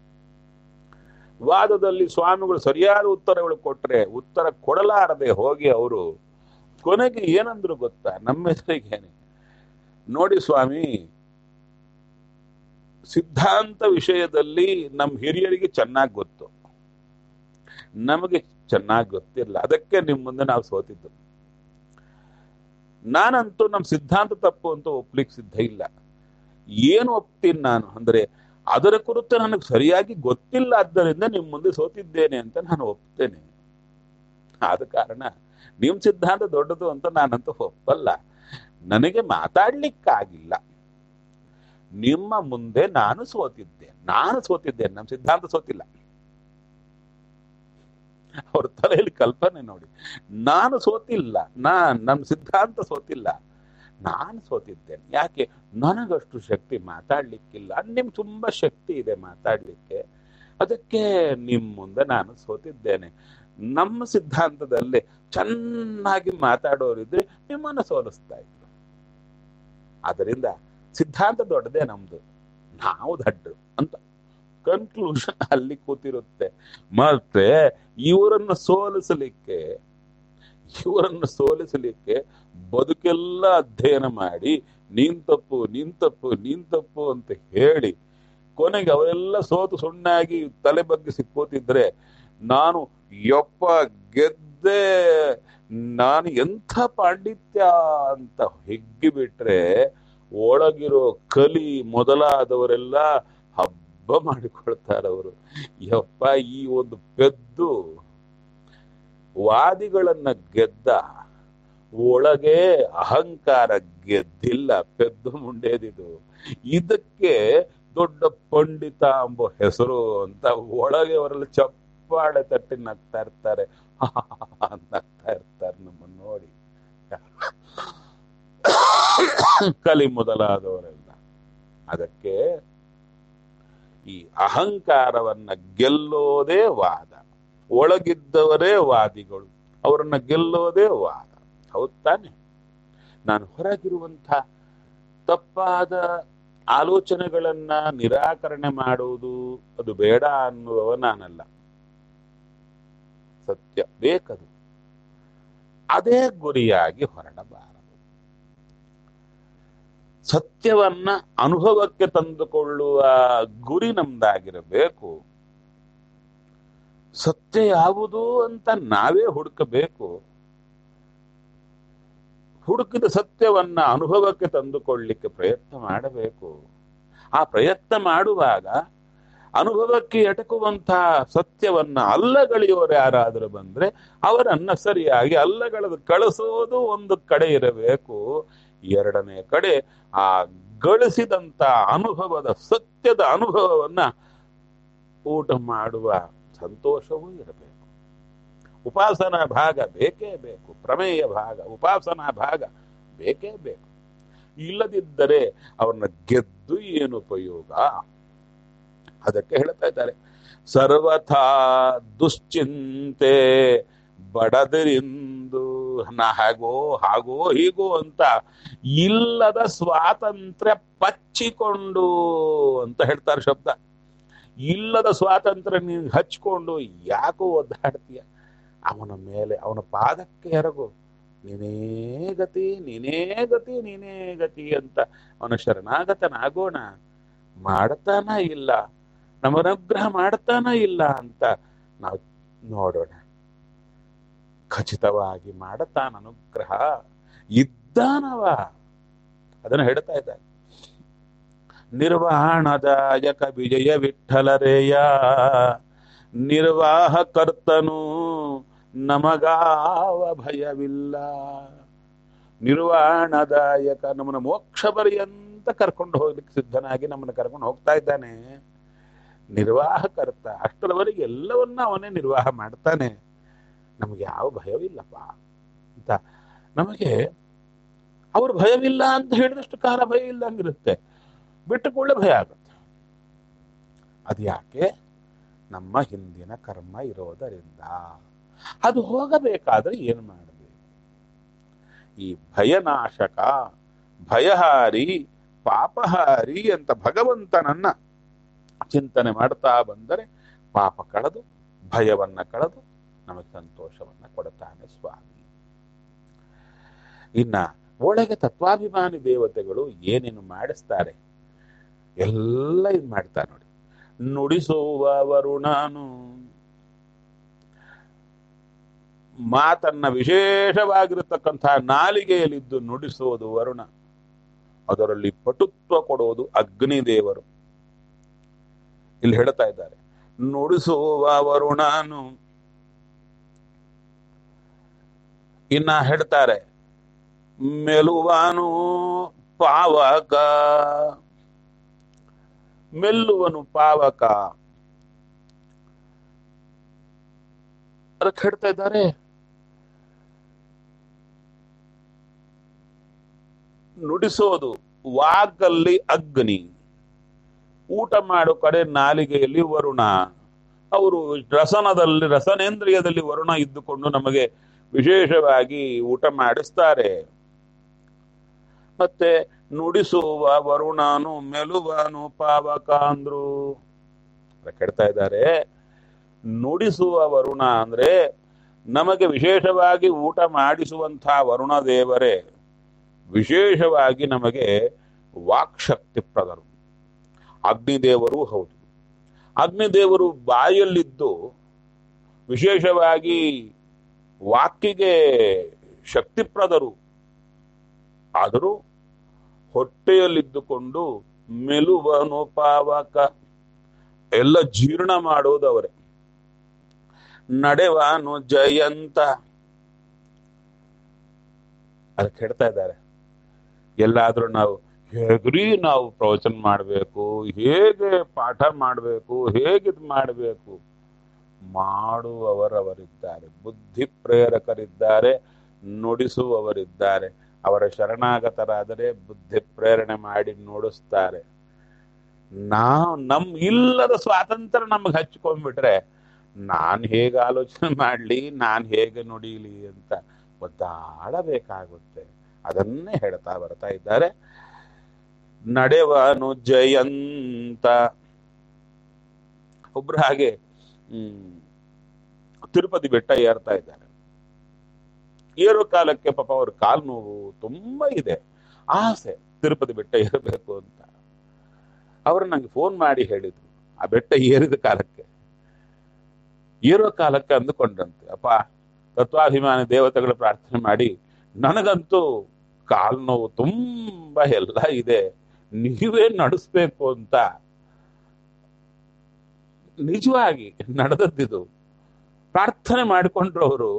ವಾದದಲ್ಲಿ ಸ್ವಾಮಿಗಳು ಸರಿಯಾದ ಉತ್ತರಗಳು ಕೊಟ್ರೆ ಉತ್ತರ ಕೊಡಲಾರದೆ ಹೋಗಿ ಅವರು ಕೊನೆಗೆ ಏನಂದ್ರು ಗೊತ್ತಾ ನಮ್ಮ ಹೆಸರಿಗೇನೆ ನೋಡಿ ಸ್ವಾಮಿ ಸಿದ್ಧಾಂತ ವಿಷಯದಲ್ಲಿ ನಮ್ಮ ಹಿರಿಯರಿಗೆ ಚೆನ್ನಾಗಿ ಗೊತ್ತು ನಮಗೆ ಚೆನ್ನಾಗಿ ಗೊತ್ತಿಲ್ಲ ಅದಕ್ಕೆ ನಿಮ್ ಮುಂದೆ ನಾವು ಸೋತಿದ್ದು ನಾನಂತೂ ನಮ್ಮ ಸಿದ್ಧಾಂತ ತಪ್ಪು ಅಂತ ಒಪ್ಲಿಕ್ಕೆ ಸಿದ್ಧ ಇಲ್ಲ ಏನು ಒಪ್ತೀನಿ ನಾನು ಅಂದ್ರೆ ಅದರ ಕುರಿತು ನನಗೆ ಸರಿಯಾಗಿ ಗೊತ್ತಿಲ್ಲ ಆದ್ದರಿಂದ ನಿಮ್ ಮುಂದೆ ಸೋತಿದ್ದೇನೆ ಅಂತ ನಾನು ಒಪ್ತೇನೆ ಆದ ಕಾರಣ ನಿಮ್ ಸಿದ್ಧಾಂತ ದೊಡ್ಡದು ಅಂತ ನಾನಂತೂ ಒಪ್ಪಲ್ಲ ನನಗೆ ಮಾತಾಡ್ಲಿಕ್ಕಾಗಿಲ್ಲ ನಿಮ್ಮ ಮುಂದೆ ನಾನು ಸೋತಿದ್ದೆ ನಾನು ಸೋತಿದ್ದೇನೆ ನಮ್ಮ ಸಿದ್ಧಾಂತ ಸೋತಿಲ್ಲ ಅವ್ರ ತಲೆಯಲ್ಲಿ ಕಲ್ಪನೆ ನೋಡಿ ನಾನು ಸೋತಿಲ್ಲ ನಾ ನಮ್ಮ ಸಿದ್ಧಾಂತ ಸೋತಿಲ್ಲ ನಾನು ಸೋತಿದ್ದೇನೆ ಯಾಕೆ ನನಗಷ್ಟು ಶಕ್ತಿ ಮಾತಾಡ್ಲಿಕ್ಕಿಲ್ಲ ನಿಮ್ ತುಂಬಾ ಶಕ್ತಿ ಇದೆ ಮಾತಾಡ್ಲಿಕ್ಕೆ ಅದಕ್ಕೆ ನಿಮ್ ಮುಂದೆ ನಾನು ಸೋತಿದ್ದೇನೆ ನಮ್ಮ ಸಿದ್ಧಾಂತದಲ್ಲಿ ಚೆನ್ನಾಗಿ ಮಾತಾಡೋರಿದ್ರೆ ನಿಮ್ಮನ್ನ ಸೋಲಿಸ್ತಾ ಇದ್ರು ಅದರಿಂದ ಸಿದ್ಧಾಂತ ದೊಡ್ಡದೇ ನಮ್ದು ನಾವು ದಡ್ಡರು ಅಂತ ಕನ್ಕ್ಲೂಷನ್ ಅಲ್ಲಿ ಕೂತಿರುತ್ತೆ ಮತ್ತೆ ಇವರನ್ನು ಸೋಲಿಸಲಿಕ್ಕೆ ಇವರನ್ನು ಸೋಲಿಸಲಿಕ್ಕೆ ಬದುಕೆಲ್ಲ ಅಧ್ಯಯನ ಮಾಡಿ ನೀನ್ ತಪ್ಪು ನೀನ್ ತಪ್ಪು ನೀನ್ ತಪ್ಪು ಅಂತ ಹೇಳಿ ಕೊನೆಗೆ ಅವರೆಲ್ಲ ಸೋತು ಸುಣ್ಣಾಗಿ ತಲೆ ಬಗ್ಗಿಸಿ ಕೂತಿದ್ರೆ ನಾನು ಯಪ್ಪ ಗೆದ್ದೆ ನಾನು ಎಂಥ ಪಾಂಡಿತ್ಯ ಅಂತ ಹಿಗ್ಗಿ ಬಿಟ್ರೆ ಒಳಗಿರೋ ಕಲಿ ಮೊದಲಾದವರೆಲ್ಲ ಹಬ್ಬ ಮಾಡಿಕೊಳ್ತಾರವರು ಯಪ್ಪ ಈ ಒಂದು ಪೆದ್ದು ವಾದಿಗಳನ್ನ ಗೆದ್ದ ಒಳಗೆ ಅಹಂಕಾರ ಗೆದ್ದಿಲ್ಲ ಪೆದ್ದು ಮುಂಡೇದಿದು ಇದಕ್ಕೆ ದೊಡ್ಡ ಪಂಡಿತ ಎಂಬ ಹೆಸರು ಅಂತ ಒಳಗೆ ಅವರೆಲ್ಲ ಚಪ್ಪಾಳೆ ತಟ್ಟಿ ನಗ್ತಾ ಇರ್ತಾರೆ ನಗ್ತಾ ಇರ್ತಾರೆ ನಮ್ಮನ್ನ ನೋಡಿ ಕಲಿ ಮೊದಲಾದವರೆಲ್ಲ ಅದಕ್ಕೆ ಈ ಅಹಂಕಾರವನ್ನ ಗೆಲ್ಲೋದೇ ವಾದ ಒಳಗಿದ್ದವರೇ ವಾದಿಗಳು ಅವರನ್ನ ಗೆಲ್ಲೋದೇ ವಾದ ಹೌದ್ ತಾನೆ ನಾನು ಹೊರಗಿರುವಂಥ ತಪ್ಪಾದ ಆಲೋಚನೆಗಳನ್ನ ನಿರಾಕರಣೆ ಮಾಡುವುದು ಅದು ಬೇಡ ಅನ್ನುವವ ನಾನಲ್ಲ ಸತ್ಯ ಬೇಕದು ಅದೇ ಗುರಿಯಾಗಿ ಹೊರಡಬಾರದು ಸತ್ಯವನ್ನ ಅನುಭವಕ್ಕೆ ತಂದುಕೊಳ್ಳುವ ಗುರಿ ನಮ್ದಾಗಿರಬೇಕು ಸತ್ಯ ಯಾವುದು ಅಂತ ನಾವೇ ಹುಡುಕಬೇಕು ಹುಡುಕಿದ ಸತ್ಯವನ್ನ ಅನುಭವಕ್ಕೆ ತಂದುಕೊಳ್ಳಿಕ್ಕೆ ಪ್ರಯತ್ನ ಮಾಡಬೇಕು ಆ ಪ್ರಯತ್ನ ಮಾಡುವಾಗ ಅನುಭವಕ್ಕೆ ಎಟಕುವಂತಹ ಸತ್ಯವನ್ನ ಅಲ್ಲಗಳೆಯೋರು ಯಾರಾದರೂ ಬಂದ್ರೆ ಅವರನ್ನ ಸರಿಯಾಗಿ ಅಲ್ಲಗಳದು ಕಳಿಸೋದು ಒಂದು ಕಡೆ ಇರಬೇಕು ಎರಡನೇ ಕಡೆ ಆ ಗಳಿಸಿದಂತ ಅನುಭವದ ಸತ್ಯದ ಅನುಭವವನ್ನ ಊಟ ಮಾಡುವ ಸಂತೋಷವೂ ಇರಬೇಕು ಉಪಾಸನಾ ಭಾಗ ಬೇಕೇ ಬೇಕು ಪ್ರಮೇಯ ಭಾಗ ಉಪಾಸನಾ ಭಾಗ ಬೇಕೇ ಬೇಕು ಇಲ್ಲದಿದ್ದರೆ ಅವ್ರನ್ನ ಗೆದ್ದು ಏನು ಉಪಯೋಗ ಅದಕ್ಕೆ ಹೇಳ್ತಾ ಇದ್ದಾರೆ ಸರ್ವಥಾ ದುಶ್ಚಿಂತೆ ಬಡದರಿಂದು ನ ಹಾಗೋ ಹಾಗೋ ಹೀಗೋ ಅಂತ ಇಲ್ಲದ ಸ್ವಾತಂತ್ರ್ಯ ಪಚ್ಚಿಕೊಂಡು ಅಂತ ಹೇಳ್ತಾರೆ ಶಬ್ದ ಇಲ್ಲದ ಸ್ವಾತಂತ್ರ್ಯ ನೀನು ಹಚ್ಕೊಂಡು ಯಾಕೋ ಒದ್ದಾಡ್ತೀಯ ಅವನ ಮೇಲೆ ಅವನ ಪಾದಕ್ಕೆ ಎರಗು ನೀನೇ ಗತಿ ನೀನೇ ಗತಿ ನೀನೇ ಗತಿ ಅಂತ ಅವನ ಶರಣಾಗತನಾಗೋಣ ಮಾಡ್ತಾನ ಇಲ್ಲ ನಮ್ಮ ಅನುಗ್ರಹ ಮಾಡ್ತಾನ ಇಲ್ಲ ಅಂತ ನಾವು ನೋಡೋಣ ಖಚಿತವಾಗಿ ಮಾಡತಾನ ಅನುಗ್ರಹ ಇದ್ದಾನವ ಅದನ್ನು ಹೇಳ್ತಾ ಇದ್ದಾರೆ ನಿರ್ವಾಣದಾಯಕ ವಿಜಯ ವಿಠಲರೇಯ ನಿರ್ವಾಹ ಕರ್ತನು ನಮಗಾವ ಭಯವಿಲ್ಲ ನಿರ್ವಾಣದಾಯಕ ನಮ್ಮನ್ನ ಮೋಕ್ಷ ಪರ್ಯಂತ ಕರ್ಕೊಂಡು ಹೋಗ್ಲಿಕ್ಕೆ ಸಿದ್ಧನಾಗಿ ನಮ್ಮನ್ನ ಕರ್ಕೊಂಡು ಹೋಗ್ತಾ ಇದ್ದಾನೆ ನಿರ್ವಾಹಕರ್ತ ಅಷ್ಟರವರೆಗೆ ಎಲ್ಲವನ್ನ ಅವನೇ ನಿರ್ವಾಹ ಮಾಡ್ತಾನೆ ನಮಗೆ ಯಾವ ಭಯವಿಲ್ಲಪ್ಪ ಅಂತ ನಮಗೆ ಅವ್ರ ಭಯವಿಲ್ಲ ಅಂತ ಹೇಳಿದಷ್ಟು ಕಾಲ ಭಯ ಇಲ್ಲ ಹಂಗಿರುತ್ತೆ ಬಿಟ್ಟು ಕೂಡಲೇ ಭಯ ಆಗುತ್ತೆ ಅದು ಯಾಕೆ ನಮ್ಮ ಹಿಂದಿನ ಕರ್ಮ ಇರೋದರಿಂದ ಅದು ಹೋಗಬೇಕಾದ್ರೆ ಏನು ಮಾಡಬೇಕು ಈ ಭಯನಾಶಕ ಭಯಹಾರಿ ಪಾಪಹಾರಿ ಅಂತ ಭಗವಂತನನ್ನ ಚಿಂತನೆ ಮಾಡ್ತಾ ಬಂದರೆ ಪಾಪ ಕಳೆದು ಭಯವನ್ನ ಕಳೆದು ನಮಗೆ ಸಂತೋಷವನ್ನ ಕೊಡುತ್ತಾನೆ ಸ್ವಾಮಿ ಇನ್ನ ಒಳಗೆ ತತ್ವಾಭಿಮಾನಿ ದೇವತೆಗಳು ಏನೇನು ಮಾಡಿಸ್ತಾರೆ ಎಲ್ಲ ಇದು ಮಾಡ್ತಾರೆ ನೋಡಿ ನುಡಿಸುವವರು ನಾನು ಮಾತನ್ನ ವಿಶೇಷವಾಗಿರತಕ್ಕಂತಹ ನಾಲಿಗೆಯಲ್ಲಿದ್ದು ನುಡಿಸುವುದು ವರುಣ ಅದರಲ್ಲಿ ಪಟುತ್ವ ಕೊಡುವುದು ಅಗ್ನಿದೇವರು ಇಲ್ಲಿ ಹೇಳ್ತಾ ಇದ್ದಾರೆ ನುಡಿಸುವ ವರುಣನು ಇನ್ನ ಹೇಳ್ತಾರೆ ಮೆಲುವನು ಪಾವಕ ಮೆಲ್ಲುವನು ಪಾವಕ ಅದಕ್ಕೆ ಹೇಳ್ತಾ ಇದ್ದಾರೆ ನುಡಿಸೋದು ವಾಗಲ್ಲಿ ಅಗ್ನಿ ಊಟ ಮಾಡೋ ಕಡೆ ನಾಲಿಗೆಯಲ್ಲಿ ವರುಣ ಅವರು ರಸನದಲ್ಲಿ ರಸನೇಂದ್ರಿಯದಲ್ಲಿ ವರುಣ ಇದ್ದುಕೊಂಡು ನಮಗೆ ವಿಶೇಷವಾಗಿ ಊಟ ಮಾಡಿಸ್ತಾರೆ ಮತ್ತೆ ನುಡಿಸುವ ವರುಣನು ಮೆಲುವನು ಪಾವಕ ಅಂದ್ರು ಕೇಳ್ತಾ ಇದ್ದಾರೆ ನುಡಿಸುವ ವರುಣ ಅಂದ್ರೆ ನಮಗೆ ವಿಶೇಷವಾಗಿ ಊಟ ಮಾಡಿಸುವಂತಹ ವರುಣ ದೇವರೇ ವಿಶೇಷವಾಗಿ ನಮಗೆ ವಾಕ್ಶಕ್ತಿ ಪ್ರದರು ಅಗ್ನಿದೇವರು ಹೌದು ಅಗ್ನಿದೇವರು ಬಾಯಲ್ಲಿದ್ದು ವಿಶೇಷವಾಗಿ ವಾಕಿಗೆ ಶಕ್ತಿಪ್ರದರು ಆದರೂ ಹೊಟ್ಟೆಯಲ್ಲಿದ್ದುಕೊಂಡು ಮೆಲುವನು ಪಾವಕ ಎಲ್ಲ ಜೀರ್ಣ ಮಾಡೋದು ಅವರೇ ನಡೆವಾನು ಜಯಂತ ಅದಕ್ಕೆ ಹೇಳ್ತಾ ಇದ್ದಾರೆ ಎಲ್ಲಾದ್ರೂ ನಾವು ಹೇಗ್ರಿ ನಾವು ಪ್ರವಚನ ಮಾಡಬೇಕು ಹೇಗೆ ಪಾಠ ಮಾಡಬೇಕು ಹೇಗಿದ್ ಮಾಡಬೇಕು ಮಾಡುವವರವರಿದ್ದಾರೆ ಬುದ್ಧಿ ಪ್ರೇರಕರಿದ್ದಾರೆ ನುಡಿಸುವವರಿದ್ದಾರೆ ಅವರ ಶರಣಾಗತರಾದರೆ ಬುದ್ಧಿ ಪ್ರೇರಣೆ ಮಾಡಿ ನುಡಿಸ್ತಾರೆ ನಾವು ನಮ್ ಇಲ್ಲದ ಸ್ವಾತಂತ್ರ್ಯ ನಮಗೆ ಹಚ್ಕೊಂಡ್ಬಿಟ್ರೆ ನಾನ್ ಹೇಗೆ ಆಲೋಚನೆ ಮಾಡ್ಲಿ ನಾನ್ ಹೇಗೆ ನುಡಿಲಿ ಅಂತ ಒದ್ದಾಡಬೇಕಾಗುತ್ತೆ ಅದನ್ನೇ ಹೇಳ್ತಾ ಬರ್ತಾ ಇದ್ದಾರೆ ನಡೆವನು ಜಯಂತ ಒಬ್ರು ಹಾಗೆ ಹ್ಮ್ ತಿರುಪತಿ ಬೆಟ್ಟ ಏರ್ತಾ ಇದ್ದಾರೆ ಏರೋ ಕಾಲಕ್ಕೆ ಪಾಪ ಅವ್ರ ಕಾಲು ನೋವು ತುಂಬಾ ಇದೆ ಆಸೆ ತಿರುಪತಿ ಬೆಟ್ಟ ಏರಬೇಕು ಅಂತ ಅವರು ನಂಗೆ ಫೋನ್ ಮಾಡಿ ಹೇಳಿದ್ರು ಆ ಬೆಟ್ಟ ಏರಿದ ಕಾಲಕ್ಕೆ ಏರೋ ಕಾಲಕ್ಕೆ ಅಂದುಕೊಂಡಂತೆ ಅಪ್ಪ ತತ್ವಾಭಿಮಾನಿ ದೇವತೆಗಳು ಪ್ರಾರ್ಥನೆ ಮಾಡಿ ನನಗಂತೂ ಕಾಲು ನೋವು ತುಂಬಾ ಎಲ್ಲ ಇದೆ ನೀವೇ ನಡೆಸ್ಬೇಕು ಅಂತ ನಿಜವಾಗಿ ನಡೆದದ್ದಿದು ಪ್ರಾರ್ಥನೆ ಮಾಡಿಕೊಂಡ್ರು ಅವರು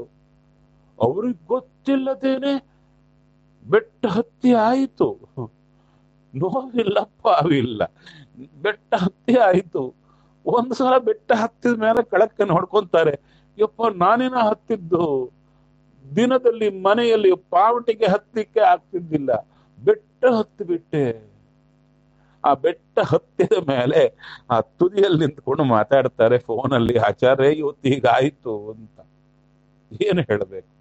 ಅವ್ರಿಗೆ ಗೊತ್ತಿಲ್ಲದೇನೆ ಬೆಟ್ಟ ಹತ್ತಿ ಆಯಿತು ನೋವಿಲ್ಲ ಪಾವಿಲ್ಲ ಬೆಟ್ಟ ಹತ್ತಿ ಆಯ್ತು ಒಂದು ಸಲ ಬೆಟ್ಟ ಹತ್ತಿದ ಮೇಲೆ ಕೆಳಕ್ಕೆ ನೋಡ್ಕೊಂತಾರೆ ಯಪ್ಪ ನಾನೇನ ಹತ್ತಿದ್ದು ದಿನದಲ್ಲಿ ಮನೆಯಲ್ಲಿ ಪಾವಟಿಗೆ ಹತ್ತಿಕ್ಕೆ ಆಗ್ತಿದ್ದಿಲ್ಲ ಬೆಟ್ಟ ಹತ್ತಿ ಬಿಟ್ಟೆ ಆ ಬೆಟ್ಟ ಹತ್ತಿದ ಮೇಲೆ ಆ ತುದಿಯಲ್ಲಿ ನಿಂತ್ಕೊಂಡು ಮಾತಾಡ್ತಾರೆ ಫೋನಲ್ಲಿ ಆಚಾರ್ಯ ಇವತ್ತು ಹೀಗಾಯ್ತು ಅಂತ ಏನು ಹೇಳಬೇಕು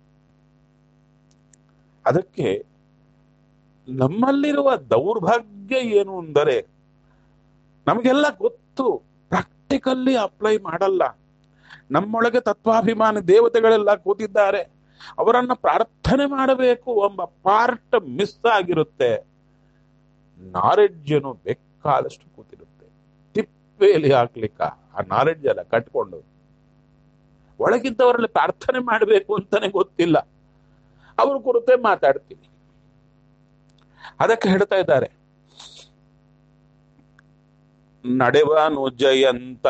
ಅದಕ್ಕೆ ನಮ್ಮಲ್ಲಿರುವ ದೌರ್ಭಾಗ್ಯ ಏನು ಅಂದರೆ ನಮಗೆಲ್ಲ ಗೊತ್ತು ಪ್ರಾಕ್ಟಿಕಲ್ಲಿ ಅಪ್ಲೈ ಮಾಡಲ್ಲ ನಮ್ಮೊಳಗೆ ತತ್ವಾಭಿಮಾನಿ ದೇವತೆಗಳೆಲ್ಲ ಕೂತಿದ್ದಾರೆ ಅವರನ್ನ ಪ್ರಾರ್ಥನೆ ಮಾಡಬೇಕು ಎಂಬ ಪಾರ್ಟ್ ಮಿಸ್ ಆಗಿರುತ್ತೆ ನಾಲೆಡ್ಜ್ ಏನು ಬೇಕಾದಷ್ಟು ಕೂತಿರುತ್ತೆ ತಿಪ್ಪೆಯಲ್ಲಿ ಹಾಕ್ಲಿಕ್ಕ ಆ ನಾಲೆಡ್ಜ್ ಎಲ್ಲ ಕಟ್ಕೊಂಡು ಒಳಗಿದ್ದವರಲ್ಲಿ ಪ್ರಾರ್ಥನೆ ಮಾಡಬೇಕು ಅಂತಾನೆ ಗೊತ್ತಿಲ್ಲ ಅವ್ರ ಕುರಿತೇ ಮಾತಾಡ್ತೀನಿ ಅದಕ್ಕೆ ಹೇಳ್ತಾ ಇದ್ದಾರೆ ನಡೆವನು ಜಯಂತ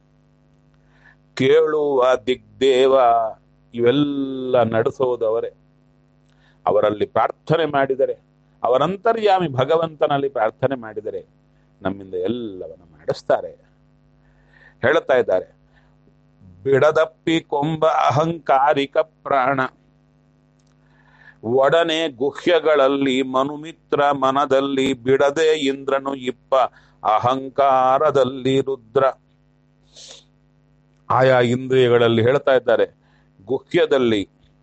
ಕೇಳುವ ದಿಗ್ದೇವ ಇವೆಲ್ಲ ನಡೆಸೋದವರೇ ಅವರಲ್ಲಿ ಪ್ರಾರ್ಥನೆ ಮಾಡಿದರೆ ಅವರಂತರ್ಯಾಮಿ ಭಗವಂತನಲ್ಲಿ ಪ್ರಾರ್ಥನೆ ಮಾಡಿದರೆ ನಮ್ಮಿಂದ ಎಲ್ಲವನ್ನ ಮಾಡಿಸ್ತಾರೆ ಹೇಳ್ತಾ ಇದ್ದಾರೆ ಬಿಡದಪ್ಪಿ ಕೊಂಬ ಅಹಂಕಾರಿಕ ಪ್ರಾಣ ಒಡನೆ ಗುಹ್ಯಗಳಲ್ಲಿ ಮನುಮಿತ್ರ ಮನದಲ್ಲಿ ಬಿಡದೆ ಇಂದ್ರನು ಇಪ್ಪ ಅಹಂಕಾರದಲ್ಲಿ ರುದ್ರ ಆಯಾ ಇಂದ್ರಿಯಗಳಲ್ಲಿ ಹೇಳ್ತಾ ಇದ್ದಾರೆ ಗುಹ್ಯದಲ್ಲಿ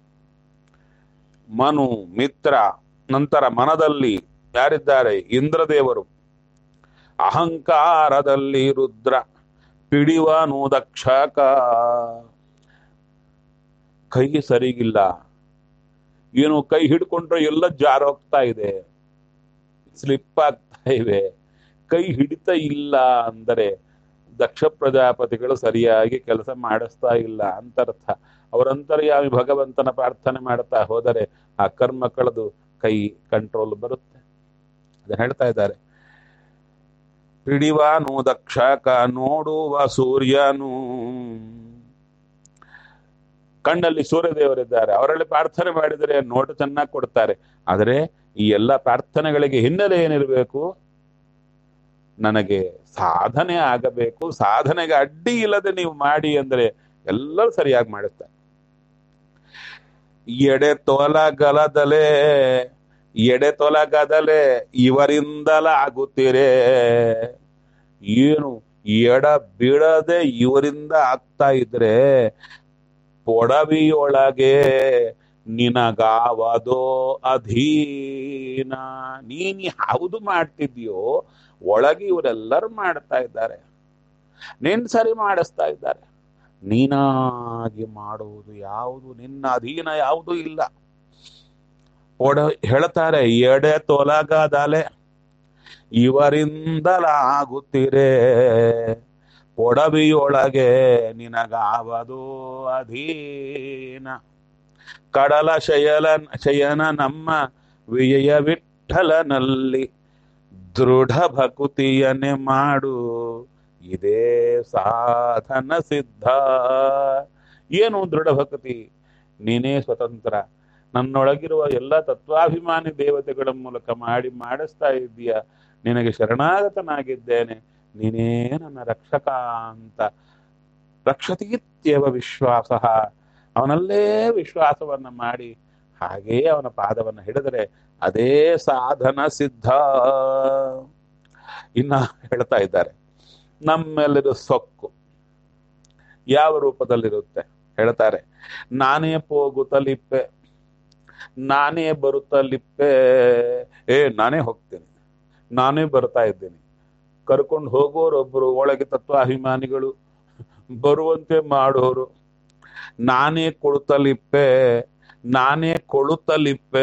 ಮನು ಮಿತ್ರ ನಂತರ ಮನದಲ್ಲಿ ಯಾರಿದ್ದಾರೆ ಇಂದ್ರದೇವರು ಅಹಂಕಾರದಲ್ಲಿ ರುದ್ರ ಪಿಡಿವನು ದಕ್ಷಕ ಕೈ ಸರಿಗಿಲ್ಲ ಏನು ಕೈ ಹಿಡ್ಕೊಂಡ್ರೆ ಎಲ್ಲ ಜಾರೋಗ್ತಾ ಇದೆ ಸ್ಲಿಪ್ ಆಗ್ತಾ ಇವೆ ಕೈ ಹಿಡಿತಾ ಇಲ್ಲ ಅಂದರೆ ದಕ್ಷ ಪ್ರಜಾಪತಿಗಳು ಸರಿಯಾಗಿ ಕೆಲಸ ಮಾಡಿಸ್ತಾ ಇಲ್ಲ ಅಂತರ್ಥ ಅವರಂತರ್ಯಾಮಿ ಭಗವಂತನ ಪ್ರಾರ್ಥನೆ ಮಾಡ್ತಾ ಹೋದರೆ ಆ ಕರ್ಮ ಕಳೆದು ಕೈ ಕಂಟ್ರೋಲ್ ಬರುತ್ತೆ ಅದನ್ನ ಹೇಳ್ತಾ ಇದ್ದಾರೆ ಪಿಡಿವಾನು ದಕ್ಷಕ ನೋಡುವ ಸೂರ್ಯನು ಕಣ್ಣಲ್ಲಿ ಸೂರ್ಯದೇವರಿದ್ದಾರೆ ಅವರಲ್ಲಿ ಪ್ರಾರ್ಥನೆ ಮಾಡಿದರೆ ನೋಟ ಚೆನ್ನಾಗಿ ಕೊಡ್ತಾರೆ ಆದರೆ ಈ ಎಲ್ಲ ಪ್ರಾರ್ಥನೆಗಳಿಗೆ ಹಿನ್ನೆಲೆ ಏನಿರಬೇಕು ನನಗೆ ಸಾಧನೆ ಆಗಬೇಕು ಸಾಧನೆಗೆ ಅಡ್ಡಿ ಇಲ್ಲದೆ ನೀವು ಮಾಡಿ ಅಂದ್ರೆ ಎಲ್ಲರೂ ಸರಿಯಾಗಿ ಮಾಡುತ್ತಾರೆ ಎಡೆ ತೊಲಗಲದಲೆ ಎಡೆ ತೊಲಗದಲೆ ಇವರಿಂದಲಾಗುತ್ತೀರೇ ಏನು ಎಡ ಬಿಡದೆ ಇವರಿಂದ ಆಗ್ತಾ ಇದ್ರೆ ಪೊಡವಿಯೊಳಗೆ ನಿನಗಾವದೋ ಅಧೀನ ನೀನ್ ಯಾವುದು ಮಾಡ್ತಿದ್ಯೋ ಒಳಗೆ ಇವರೆಲ್ಲರೂ ಮಾಡ್ತಾ ಇದ್ದಾರೆ ನಿನ್ ಸರಿ ಮಾಡಿಸ್ತಾ ಇದ್ದಾರೆ ನೀನಾಗಿ ಮಾಡುವುದು ಯಾವುದು ನಿನ್ನ ಅಧೀನ ಯಾವುದು ಇಲ್ಲ ಒಡ ಹೇಳ್ತಾರೆ ಎಡೆ ತೊಲಗದಲೆ ಇವರಿಂದಲಾಗುತ್ತೀರೇ ಒಡವಿಯೊಳಗೆ ನಿನಗಾವದು ಅಧೀನ ಕಡಲ ಶಯಲ ಶಯನ ನಮ್ಮ ವಿಜಯ ವಿಠಲನಲ್ಲಿ ದೃಢ ಭಕುತಿಯನ್ನೇ ಮಾಡು ಇದೇ ಸಾಧನ ಸಿದ್ಧ ಏನು ದೃಢ ಭಕ್ತಿ ನೀನೇ ಸ್ವತಂತ್ರ ನನ್ನೊಳಗಿರುವ ಎಲ್ಲ ತತ್ವಾಭಿಮಾನಿ ದೇವತೆಗಳ ಮೂಲಕ ಮಾಡಿ ಮಾಡಿಸ್ತಾ ಇದ್ದೀಯ ನಿನಗೆ ಶರಣಾಗತನಾಗಿದ್ದೇನೆ ನೀನೇ ನನ್ನ ರಕ್ಷಕ ಅಂತ ರಕ್ಷತೀತ್ಯವ ವಿಶ್ವಾಸ ಅವನಲ್ಲೇ ವಿಶ್ವಾಸವನ್ನ ಮಾಡಿ ಹಾಗೇ ಅವನ ಪಾದವನ್ನು ಹಿಡಿದರೆ ಅದೇ ಸಾಧನ ಸಿದ್ಧ ಇನ್ನ ಹೇಳ್ತಾ ಇದ್ದಾರೆ ನಮ್ಮೆಲ್ಲರೂ ಸೊಕ್ಕು ಯಾವ ರೂಪದಲ್ಲಿರುತ್ತೆ ಹೇಳ್ತಾರೆ ನಾನೇ ಹೋಗುತ್ತಲಿಪ್ಪೆ ನಾನೇ ಬರುತ್ತಲಿಪ್ಪೆ ಏ ನಾನೇ ಹೋಗ್ತೇನೆ ನಾನೇ ಬರ್ತಾ ಇದ್ದೇನೆ ಕರ್ಕೊಂಡು ಹೋಗೋರೊಬ್ರು ಒಳಗೆ ತತ್ವ ಅಭಿಮಾನಿಗಳು ಬರುವಂತೆ ಮಾಡೋರು ನಾನೇ ಕೊಡುತ್ತಲಿಪ್ಪೆ ನಾನೇ ಕೊಳುತ್ತಲಿಪ್ಪೆ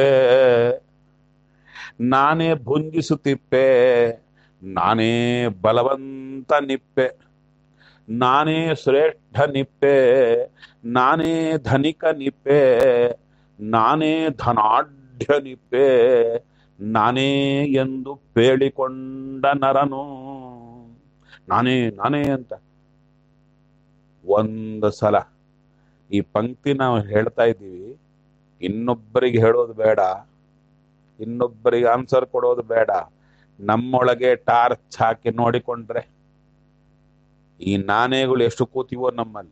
ನಾನೇ ಭುಂಜಿಸುತ್ತಿಪ್ಪೆ ನಾನೇ ಬಲವಂತ ನಿಪ್ಪೆ ನಾನೇ ಶ್ರೇಷ್ಠ ನಿಪ್ಪೆ ನಾನೇ ಧನಿಕ ನಿಪ್ಪೆ ನಾನೇ ಧನಾಢ್ಯ ನಿಪ್ಪೆ ನಾನೇ ಎಂದು ಪೇಳಿಕೊಂಡ ನರನು ನಾನೇ ನಾನೇ ಅಂತ ಒಂದು ಸಲ ಈ ಪಂಕ್ತಿ ನಾವು ಹೇಳ್ತಾ ಇದ್ದೀವಿ ಇನ್ನೊಬ್ಬರಿಗೆ ಹೇಳೋದು ಬೇಡ ಇನ್ನೊಬ್ಬರಿಗೆ ಆನ್ಸರ್ ಕೊಡೋದು ಬೇಡ ನಮ್ಮೊಳಗೆ ಟಾರ್ಚ್ ಹಾಕಿ ನೋಡಿಕೊಂಡ್ರೆ ಈ ನಾನೇಗಳು ಎಷ್ಟು ಕೂತಿವೋ ನಮ್ಮಲ್ಲಿ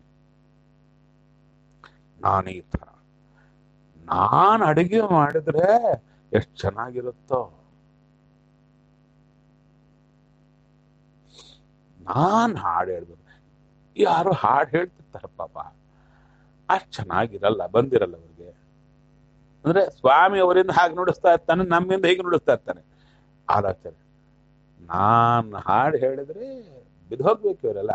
ನಾನು ಈ ತರ ನಾನು ಅಡಿಗೆ ಮಾಡಿದ್ರೆ ಎಷ್ಟು ಚೆನ್ನಾಗಿರುತ್ತೋ ನಾನ್ ಹಾಡು ಹೇಳ್ಬೇಕು ಯಾರು ಹಾಡು ಹೇಳ್ತಿರ್ತಾರೆ ಪಾಪ ಅಷ್ಟು ಚೆನ್ನಾಗಿರಲ್ಲ ಬಂದಿರಲ್ಲ ಅವ್ರಿಗೆ ಅಂದ್ರೆ ಸ್ವಾಮಿ ಅವರಿಂದ ಹಾಗೆ ನುಡಿಸ್ತಾ ಇರ್ತಾನೆ ನಮ್ಮಿಂದ ಹೀಗೆ ನುಡಿಸ್ತಾ ಇರ್ತಾನೆ ಆಲೋಚನೆ ನಾನ್ ಹಾಡು ಹೇಳಿದ್ರೆ ಬಿದ್ದೋಗ್ಬೇಕು ಇವರೆಲ್ಲ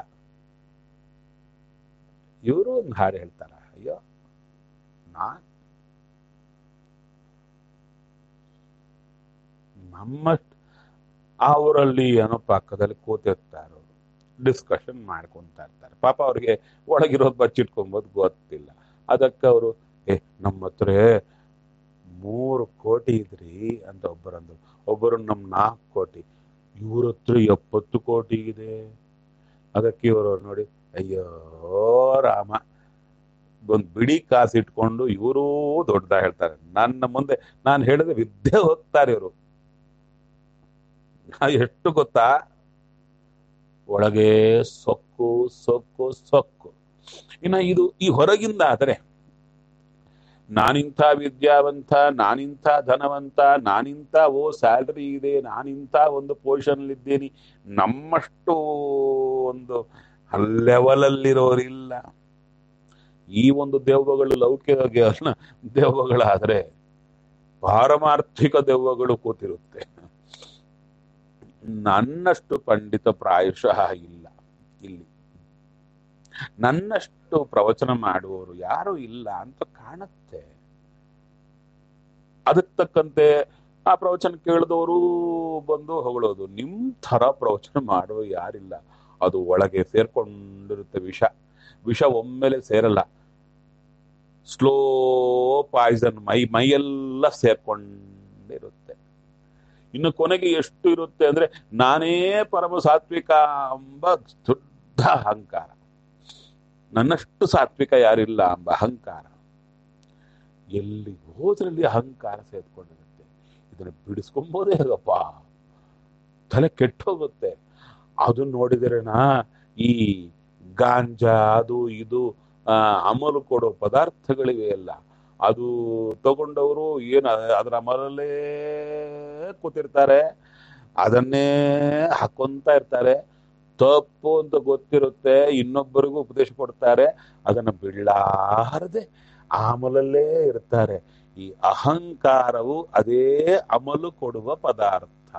ಇವರು ಒಂದು ಹಾಡು ಹೇಳ್ತಾರ ಅಯ್ಯೋ ನಾನ್ ನಮ್ಮಷ್ಟು ಅವರಲ್ಲಿ ಏನೋ ಪಕ್ಕದಲ್ಲಿ ಕೂತಿರ್ತಾರೋ ಡಿಸ್ಕಷನ್ ಮಾಡ್ಕೊಂತ ಇರ್ತಾರೆ ಪಾಪ ಅವ್ರಿಗೆ ಒಳಗಿರೋದು ಬಚ್ಚಿಟ್ಕೊಂಬೋದು ಗೊತ್ತಿಲ್ಲ ಅದಕ್ಕೆ ಅವರು ಏ ನಮ್ಮ ಹತ್ರ ಮೂರು ಕೋಟಿ ಇದ್ರಿ ಅಂತ ಒಬ್ಬರಂದ್ರು ಒಬ್ಬರು ನಮ್ ನಾಲ್ಕು ಕೋಟಿ ಇವ್ರ ಹತ್ರ ಎಪ್ಪತ್ತು ಕೋಟಿ ಇದೆ ಅದಕ್ಕೆ ಇವರು ನೋಡಿ ಅಯ್ಯೋ ರಾಮ ಒಂದ್ ಬಿಡಿ ಕಾಸು ಇಟ್ಕೊಂಡು ಇವರೂ ದೊಡ್ಡದಾಗ ಹೇಳ್ತಾರೆ ನನ್ನ ಮುಂದೆ ನಾನು ಹೇಳಿದ್ರೆ ವಿದ್ಯೆ ಹೋಗ್ತಾರೆ ಇವರು ಎಷ್ಟು ಗೊತ್ತಾ ಒಳಗೆ ಸೊಕ್ಕು ಸೊಕ್ಕು ಸೊಕ್ಕು ಇನ್ನ ಇದು ಈ ಹೊರಗಿಂದ ಆದರೆ ನಾನಿಂಥ ವಿದ್ಯಾವಂತ ನಾನಿಂಥ ಧನವಂತ ನಾನಿಂಥ ಓ ಸ್ಯಾಲ್ರಿ ಇದೆ ನಾನಿಂಥ ಒಂದು ಪೊಸಿಷನ್ ಇದ್ದೇನೆ ನಮ್ಮಷ್ಟು ಒಂದು ಲೆವೆಲಲ್ಲಿರೋರಿಲ್ಲ ಈ ಒಂದು ದೆವ್ವಗಳು ಲೌಕಿಕ ದೆವ್ವಗಳಾದ್ರೆ ಪಾರಮಾರ್ಥಿಕ ದೆವ್ವಗಳು ಕೂತಿರುತ್ತೆ ನನ್ನಷ್ಟು ಪಂಡಿತ ಪ್ರಾಯಶಃ ಇಲ್ಲ ಇಲ್ಲಿ ನನ್ನಷ್ಟು ಪ್ರವಚನ ಮಾಡುವವರು ಯಾರು ಇಲ್ಲ ಅಂತ ಕಾಣುತ್ತೆ ಅದಕ್ಕೆ ತಕ್ಕಂತೆ ಆ ಪ್ರವಚನ ಕೇಳಿದವರು ಬಂದು ಹೊಗಳೋದು ನಿಮ್ ಥರ ಪ್ರವಚನ ಮಾಡುವ ಯಾರಿಲ್ಲ ಅದು ಒಳಗೆ ಸೇರ್ಕೊಂಡಿರುತ್ತೆ ವಿಷ ವಿಷ ಒಮ್ಮೆಲೆ ಸೇರಲ್ಲ ಸ್ಲೋ ಪಾಯ್ಸನ್ ಮೈ ಮೈಯೆಲ್ಲ ಸೇರ್ಕೊಂಡಿರುತ್ತೆ ಇನ್ನು ಕೊನೆಗೆ ಎಷ್ಟು ಇರುತ್ತೆ ಅಂದ್ರೆ ನಾನೇ ಪರಮ ಸಾತ್ವಿಕ ಎಂಬ ದೊಡ್ಡ ಅಹಂಕಾರ ನನ್ನಷ್ಟು ಸಾತ್ವಿಕ ಯಾರಿಲ್ಲ ಎಂಬ ಅಹಂಕಾರ ಎಲ್ಲಿ ಹೋದ್ರಲ್ಲಿ ಅಹಂಕಾರ ಸೇರ್ಕೊಂಡಿರುತ್ತೆ ಇದನ್ನ ಬಿಡಿಸ್ಕೊಂಬೋದೇ ಹೇಗಪ್ಪ ತಲೆ ಕೆಟ್ಟೋಗುತ್ತೆ ಅದು ನೋಡಿದ್ರೆನಾ ಈ ಗಾಂಜಾ ಅದು ಇದು ಆ, ಅಮಲು ಕೊಡೋ ಪದಾರ್ಥಗಳಿವೆ ಎಲ್ಲ ಅದು ತಗೊಂಡವರು ಏನು ಅದರ ಅಮಲಲ್ಲೇ ಕೂತಿರ್ತಾರೆ ಅದನ್ನೇ ಹಾಕೊಂತ ಇರ್ತಾರೆ ತಪ್ಪು ಅಂತ ಗೊತ್ತಿರುತ್ತೆ ಇನ್ನೊಬ್ಬರಿಗೂ ಉಪದೇಶ ಕೊಡ್ತಾರೆ ಅದನ್ನ ಬಿಡಲಾರದೆ ಅಮಲಲ್ಲೇ ಇರ್ತಾರೆ ಈ ಅಹಂಕಾರವು ಅದೇ ಅಮಲು ಕೊಡುವ ಪದಾರ್ಥ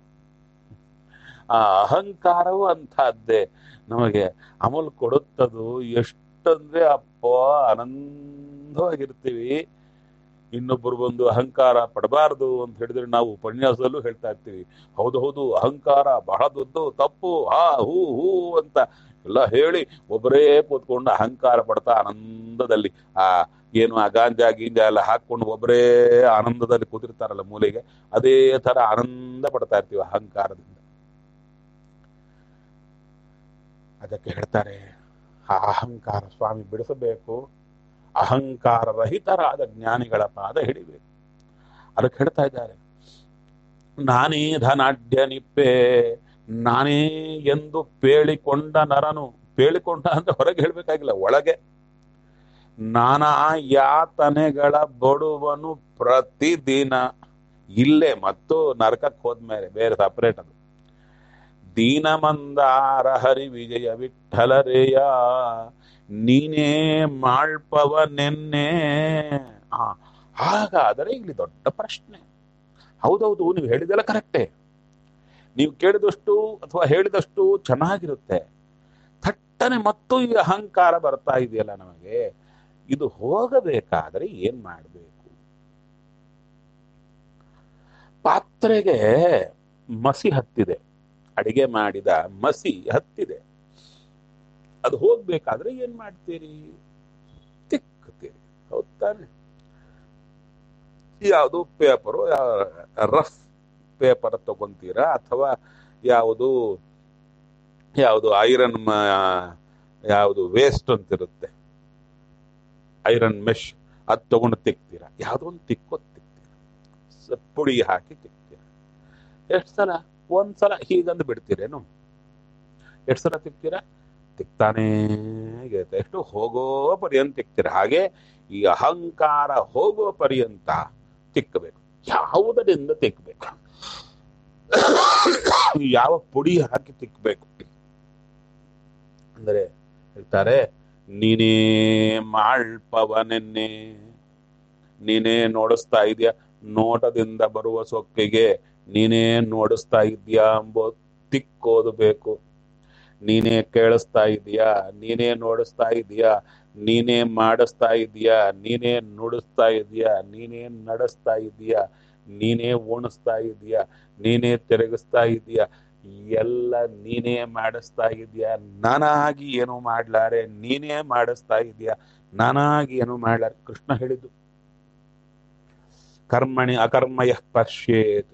ಆ ಅಹಂಕಾರವು ಅಂತಹದ್ದೇ ನಮಗೆ ಅಮಲು ಕೊಡುತ್ತದು ಎಷ್ಟಂದ್ರೆ ಅಪ್ಪ ಆನಂದವಾಗಿರ್ತೀವಿ ಇನ್ನೊಬ್ಬರು ಬಂದು ಅಹಂಕಾರ ಪಡಬಾರದು ಅಂತ ಹೇಳಿದ್ರೆ ನಾವು ಉಪನ್ಯಾಸದಲ್ಲೂ ಹೇಳ್ತಾ ಇರ್ತೀವಿ ಹೌದು ಹೌದು ಅಹಂಕಾರ ಬಹಳ ದೊಡ್ಡ ತಪ್ಪು ಹಾ ಹೂ ಹೂ ಅಂತ ಎಲ್ಲ ಹೇಳಿ ಒಬ್ಬರೇ ಕೂತ್ಕೊಂಡು ಅಹಂಕಾರ ಪಡ್ತಾ ಆನಂದದಲ್ಲಿ ಆ ಏನು ಆ ಗಾಂಜಾ ಗೀಂಜಾ ಎಲ್ಲ ಹಾಕೊಂಡು ಒಬ್ಬರೇ ಆನಂದದಲ್ಲಿ ಕೂತಿರ್ತಾರಲ್ಲ ಮೂಲೆಗೆ ಅದೇ ತರ ಆನಂದ ಪಡ್ತಾ ಇರ್ತೀವಿ ಅಹಂಕಾರದಿಂದ ಅದಕ್ಕೆ ಹೇಳ್ತಾರೆ ಆ ಅಹಂಕಾರ ಸ್ವಾಮಿ ಬಿಡಿಸಬೇಕು ಅಹಂಕಾರ ರಹಿತರಾದ ಜ್ಞಾನಿಗಳ ಪಾದ ಹಿಡಿಬೇಕು ಅದಕ್ಕೆ ಹೇಳ್ತಾ ಇದ್ದಾರೆ ನಾನೇ ಧನಾಢ್ಯ ನಿಪ್ಪೆ ನಾನೇ ಎಂದು ಪೇಳಿಕೊಂಡ ನರನು ಪೇಳಿಕೊಂಡ ಅಂತ ಹೊರಗೆ ಹೇಳ್ಬೇಕಾಗಿಲ್ಲ ಒಳಗೆ ನಾನಾ ಯಾತನೆಗಳ ಬಡುವನು ಪ್ರತಿದಿನ ಇಲ್ಲೇ ಮತ್ತು ನರಕಕ್ಕೆ ಹೋದ್ಮೇಲೆ ಬೇರೆ ಸಪರೇಟ್ ಅದು ದೀನ ಮಂದಾರ ಹರಿ ವಿಜಯ ವಿಠಲರೇಯ ನೀನೇ ಮಾಳ್ಪವ ನೆನ್ನೆ ಆ ಹಾಗಾದರೆ ಇಲ್ಲಿ ದೊಡ್ಡ ಪ್ರಶ್ನೆ ಹೌದೌದು ನೀವು ಹೇಳಿದೆಲ್ಲ ಕರೆಕ್ಟೇ ನೀವು ಕೇಳಿದಷ್ಟು ಅಥವಾ ಹೇಳಿದಷ್ಟು ಚೆನ್ನಾಗಿರುತ್ತೆ ಥಟ್ಟನೆ ಮತ್ತು ಈ ಅಹಂಕಾರ ಬರ್ತಾ ಇದೆಯಲ್ಲ ನಮಗೆ ಇದು ಹೋಗಬೇಕಾದ್ರೆ ಏನ್ ಮಾಡಬೇಕು ಪಾತ್ರೆಗೆ ಮಸಿ ಹತ್ತಿದೆ ಅಡಿಗೆ ಮಾಡಿದ ಮಸಿ ಹತ್ತಿದೆ ಅದು ಹೋಗ್ಬೇಕಾದ್ರೆ ಏನ್ ಮಾಡ್ತೀರಿ ತಿಕ್ಕುತ್ತೀರಿ ಹೌದ್ ತಾನೆ ಯಾವುದು ಪೇಪರು ರಫ್ ಪೇಪರ್ ತಗೊಂತೀರಾ ಅಥವಾ ಯಾವುದು ಯಾವುದು ಐರನ್ ಯಾವುದು ವೇಸ್ಟ್ ಅಂತಿರುತ್ತೆ ಐರನ್ ಮೆಶ್ ಅದು ತಗೊಂಡು ತಿಕ್ತೀರಾ ಯಾವುದೋ ಒಂದು ತಿಕ್ಕೋದು ತಿಕ್ತೀರಾ ಸ- ಪುಡಿ ಹಾಕಿ ತಿಕ್ತೀರಾ ಎಷ್ಟು ಸಲ ಒಂದ್ಸಲ ಹೀಗಂದು ಬಿಡ್ತೀರೇನು ಎಷ್ಟು ಸಲ ತಿಕ್ತೀರಾ ತಿಕ್ತಾನೇ ಇರುತ್ತೆ ಎಷ್ಟು ಹೋಗೋ ಪರ್ಯಂತ ತಿಕ್ತೀರ ಹಾಗೆ ಈ ಅಹಂಕಾರ ಹೋಗೋ ಪರ್ಯಂತ ತಿಕ್ಕಬೇಕು ಯಾವುದರಿಂದ ತಿಕ್ಕಬೇಕು ಯಾವ ಪುಡಿ ಹಾಕಿ ತಿಕ್ಕಬೇಕು ಅಂದರೆ ಹೇಳ್ತಾರೆ ನೀನೇ ಮಾಳ್ಪವನೆನ್ನೆ ನೀನೇ ನೋಡಿಸ್ತಾ ಇದೆಯಾ ನೋಟದಿಂದ ಬರುವ ಸೊಕ್ಕಿಗೆ ನೀನೇ ನೋಡಿಸ್ತಾ ಇದೆಯಾ ಎಂಬ ತಿಕ್ಕೋದು ಬೇಕು ನೀನೇ ಕೇಳಿಸ್ತಾ ಇದೀಯಾ ನೀನೇ ನೋಡಿಸ್ತಾ ಇದೀಯಾ ನೀನೇ ಮಾಡಿಸ್ತಾ ಇದೀಯಾ ನೀನೇ ನುಡಿಸ್ತಾ ಇದೀಯಾ ನೀನೇ ನಡೆಸ್ತಾ ಇದೀಯಾ ನೀನೇ ಉಣಿಸ್ತಾ ಇದೀಯಾ ನೀನೇ ತಿರುಗಿಸ್ತಾ ಇದೀಯಾ ಎಲ್ಲ ನೀನೇ ಮಾಡಿಸ್ತಾ ಇದೀಯಾ ನಾನಾಗಿ ಏನು ಮಾಡ್ಲಾರೆ ನೀನೇ ಮಾಡಿಸ್ತಾ ಇದೀಯಾ ನಾನಾಗಿ ಏನು ಮಾಡ್ಲಾರೆ ಕೃಷ್ಣ ಹೇಳಿದ್ದು ಕರ್ಮಣಿ ಅಕರ್ಮಯ ಪಶ್ಯೇತ್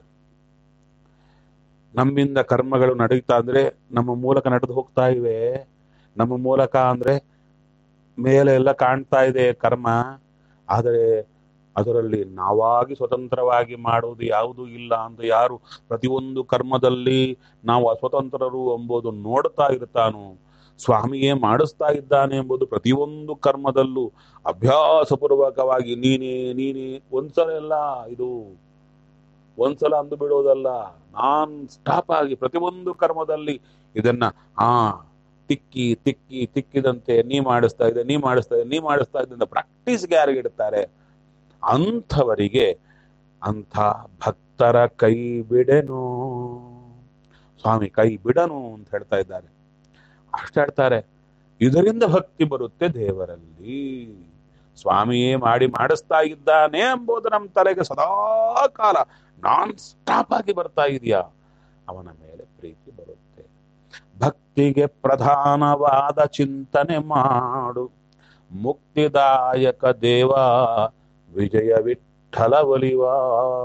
ನಮ್ಮಿಂದ ಕರ್ಮಗಳು ನಡೀತಾ ಅಂದ್ರೆ ನಮ್ಮ ಮೂಲಕ ನಡೆದು ಹೋಗ್ತಾ ಇವೆ ನಮ್ಮ ಮೂಲಕ ಅಂದ್ರೆ ಮೇಲೆ ಎಲ್ಲ ಕಾಣ್ತಾ ಇದೆ ಕರ್ಮ ಆದರೆ ಅದರಲ್ಲಿ ನಾವಾಗಿ ಸ್ವತಂತ್ರವಾಗಿ ಮಾಡುವುದು ಯಾವುದೂ ಇಲ್ಲ ಅಂತ ಯಾರು ಪ್ರತಿಯೊಂದು ಕರ್ಮದಲ್ಲಿ ನಾವು ಅಸ್ವತಂತ್ರರು ಎಂಬುದು ನೋಡ್ತಾ ಇರ್ತಾನೋ ಸ್ವಾಮಿಯೇ ಮಾಡಿಸ್ತಾ ಇದ್ದಾನೆ ಎಂಬುದು ಪ್ರತಿಯೊಂದು ಕರ್ಮದಲ್ಲೂ ಅಭ್ಯಾಸಪೂರ್ವಕವಾಗಿ ನೀನೇ ನೀನೇ ಒಂದ್ಸಲ ಎಲ್ಲ ಇದು ಒಂದ್ಸಲ ಅಂದು ಬಿಡೋದಲ್ಲ ನಾನ್ ಸ್ಟಾಪ್ ಆಗಿ ಪ್ರತಿಯೊಂದು ಕರ್ಮದಲ್ಲಿ ಇದನ್ನ ಆ ತಿಕ್ಕಿ ತಿಕ್ಕಿ ತಿಕ್ಕಿದಂತೆ ನೀ ಮಾಡಿಸ್ತಾ ಇದೆ ನೀ ಮಾಡಿಸ್ತಾ ಇದೆ ನೀ ಮಾಡಿಸ್ತಾ ಇದ್ದ ಪ್ರಾಕ್ಟೀಸ್ಗೆ ಯಾರಿಗೆ ಇಡ್ತಾರೆ ಅಂಥವರಿಗೆ ಅಂಥ ಭಕ್ತರ ಕೈ ಬಿಡೆನು ಸ್ವಾಮಿ ಕೈ ಬಿಡನು ಅಂತ ಹೇಳ್ತಾ ಇದ್ದಾರೆ ಅಷ್ಟ ಹೇಳ್ತಾರೆ ಇದರಿಂದ ಭಕ್ತಿ ಬರುತ್ತೆ ದೇವರಲ್ಲಿ ಸ್ವಾಮಿಯೇ ಮಾಡಿ ಮಾಡಿಸ್ತಾ ಇದ್ದಾನೆ ಎಂಬುದು ನಮ್ಮ ತಲೆಗೆ ಸದಾ ಕಾಲ ನಾನ್ ಸ್ಟಾಪ್ ಆಗಿ ಬರ್ತಾ ಇದೆಯಾ ಅವನ ಮೇಲೆ ಪ್ರೀತಿ ಬರುತ್ತೆ ಭಕ್ತಿಗೆ ಪ್ರಧಾನವಾದ ಚಿಂತನೆ ಮಾಡು ಮುಕ್ತಿದಾಯಕ ದೇವ ವಿಜಯ ವಿಠಲ ಒಲಿವಾ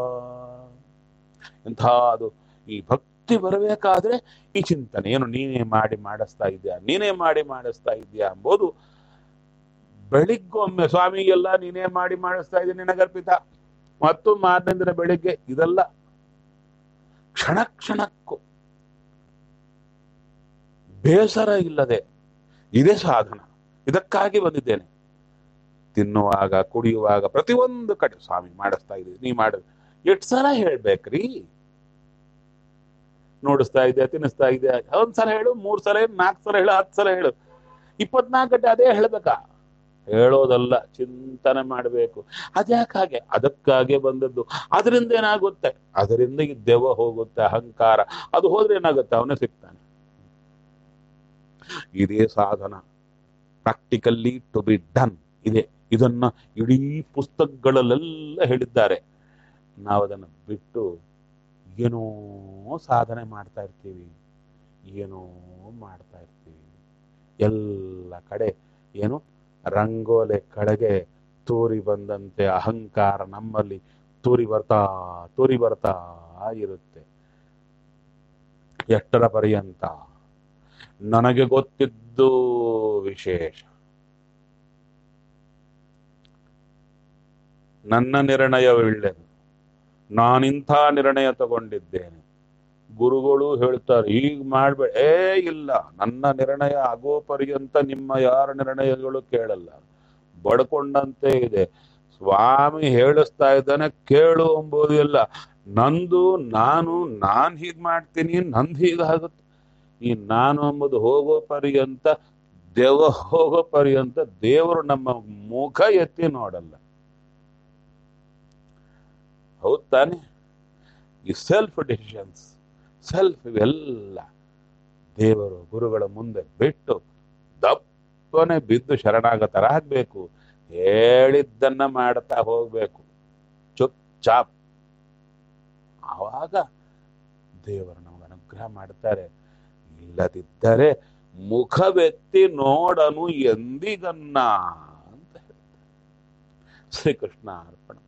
ಎಂಥ ಅದು ಈ ಭಕ್ತಿ ಬರಬೇಕಾದ್ರೆ ಈ ಚಿಂತನೆ ಏನು ನೀನೇ ಮಾಡಿ ಮಾಡಿಸ್ತಾ ಇದೆಯಾ ನೀನೇ ಮಾಡಿ ಮಾಡಿಸ್ತಾ ಇದೆಯಾ ಎಂಬುದು ಬೆಳಿಗ್ಗೊಮ್ಮೆ ಸ್ವಾಮಿ ಎಲ್ಲ ನೀನೇ ಮಾಡಿ ಮಾಡಿಸ್ತಾ ಇದ್ದೀನಿ ನಿನಗರ್ಪಿತ ಮತ್ತು ಮಾರನೇ ದಿನ ಬೆಳಿಗ್ಗೆ ಇದೆಲ್ಲ ಕ್ಷಣ ಕ್ಷಣಕ್ಕೂ ಬೇಸರ ಇಲ್ಲದೆ ಇದೇ ಸಾಧನ ಇದಕ್ಕಾಗಿ ಬಂದಿದ್ದೇನೆ ತಿನ್ನುವಾಗ ಕುಡಿಯುವಾಗ ಪ್ರತಿಯೊಂದು ಕಡೆ ಸ್ವಾಮಿ ಮಾಡಿಸ್ತಾ ಇದ್ದೀವಿ ನೀ ಮಾಡ ಎಷ್ಟು ಸಲ ಹೇಳ್ಬೇಕ್ರಿ ನೋಡಿಸ್ತಾ ಇದೆಯಾ ತಿನ್ನಿಸ್ತಾ ಇದೆಯಾ ಒಂದ್ ಸಲ ಹೇಳು ಮೂರ್ ಸಲ ಹೇಳು ನಾಲ್ಕು ಸಲ ಹೇಳು ಹತ್ತು ಸಲ ಹೇಳು ಇಪ್ಪತ್ನಾಲ್ಕು ಗಂಟೆ ಅದೇ ಹೇಳ್ಬೇಕಾ ಹೇಳೋದಲ್ಲ ಚಿಂತನೆ ಮಾಡಬೇಕು ಅದ್ಯಾಕಾಗೆ ಅದಕ್ಕಾಗೆ ಬಂದದ್ದು ಅದರಿಂದ ಏನಾಗುತ್ತೆ ಅದರಿಂದ ಈ ದೆವ್ವ ಹೋಗುತ್ತೆ ಅಹಂಕಾರ ಅದು ಹೋದ್ರೆ ಏನಾಗುತ್ತೆ ಅವನೇ ಸಿಗ್ತಾನೆ ಇದೇ ಸಾಧನ ಪ್ರಾಕ್ಟಿಕಲ್ಲಿ ಟು ಬಿ ಡನ್ ಇದೆ ಇದನ್ನ ಇಡೀ ಪುಸ್ತಕಗಳಲ್ಲೆಲ್ಲ ಹೇಳಿದ್ದಾರೆ ನಾವು ಅದನ್ನು ಬಿಟ್ಟು ಏನೋ ಸಾಧನೆ ಮಾಡ್ತಾ ಇರ್ತೀವಿ ಏನೋ ಮಾಡ್ತಾ ಇರ್ತೀವಿ ಎಲ್ಲ ಕಡೆ ಏನು ರಂಗೋಲೆ ಕಡೆಗೆ ತೂರಿ ಬಂದಂತೆ ಅಹಂಕಾರ ನಮ್ಮಲ್ಲಿ ತೂರಿ ಬರ್ತಾ ತೂರಿ ಬರ್ತಾ ಇರುತ್ತೆ ಎಷ್ಟರ ಪರ್ಯಂತ ನನಗೆ ಗೊತ್ತಿದ್ದು ವಿಶೇಷ ನನ್ನ ನಿರ್ಣಯವಿಳ್ಳೆದು ನಾನಿಂಥ ನಿರ್ಣಯ ತಗೊಂಡಿದ್ದೇನೆ ಗುರುಗಳು ಹೇಳ್ತಾರೆ ಈಗ ಮಾಡ್ಬೇಡ ಏ ಇಲ್ಲ ನನ್ನ ನಿರ್ಣಯ ಆಗೋ ಪರ್ಯಂತ ನಿಮ್ಮ ಯಾರ ನಿರ್ಣಯಗಳು ಕೇಳಲ್ಲ ಬಡ್ಕೊಂಡಂತೆ ಇದೆ ಸ್ವಾಮಿ ಹೇಳಿಸ್ತಾ ಇದ್ದಾನೆ ಕೇಳು ಎಂಬುದು ಇಲ್ಲ ನಂದು ನಾನು ನಾನ್ ಹೀಗ್ ಮಾಡ್ತೀನಿ ನಂದು ಹೀಗಾಗುತ್ತೆ ಈ ನಾನು ಎಂಬುದು ಹೋಗೋ ಪರ್ಯಂತ ದೇವ ಹೋಗೋ ಪರ್ಯಂತ ದೇವರು ನಮ್ಮ ಮುಖ ಎತ್ತಿ ನೋಡಲ್ಲ ಹೌದ್ ತಾನೆ ಈ ಸೆಲ್ಫ್ ಡಿಸಿಷನ್ಸ್ ಸೆಲ್ಫ್ ಇವೆಲ್ಲ ದೇವರು ಗುರುಗಳ ಮುಂದೆ ಬಿಟ್ಟು ದಪ್ಪನೆ ಬಿದ್ದು ಶರಣಾಗತರಾಗಬೇಕು ಹೇಳಿದ್ದನ್ನ ಮಾಡ್ತಾ ಹೋಗ್ಬೇಕು ಚುಪ್ ಚಾಪ್ ಆವಾಗ ದೇವರು ನಮಗೆ ಅನುಗ್ರಹ ಮಾಡ್ತಾರೆ ಇಲ್ಲದಿದ್ದರೆ ಮುಖವೆತ್ತಿ ನೋಡನು ಎಂದಿಗನ್ನ ಅಂತ ಹೇಳ್ತಾರೆ ಶ್ರೀಕೃಷ್ಣ ಅರ್ಪಣ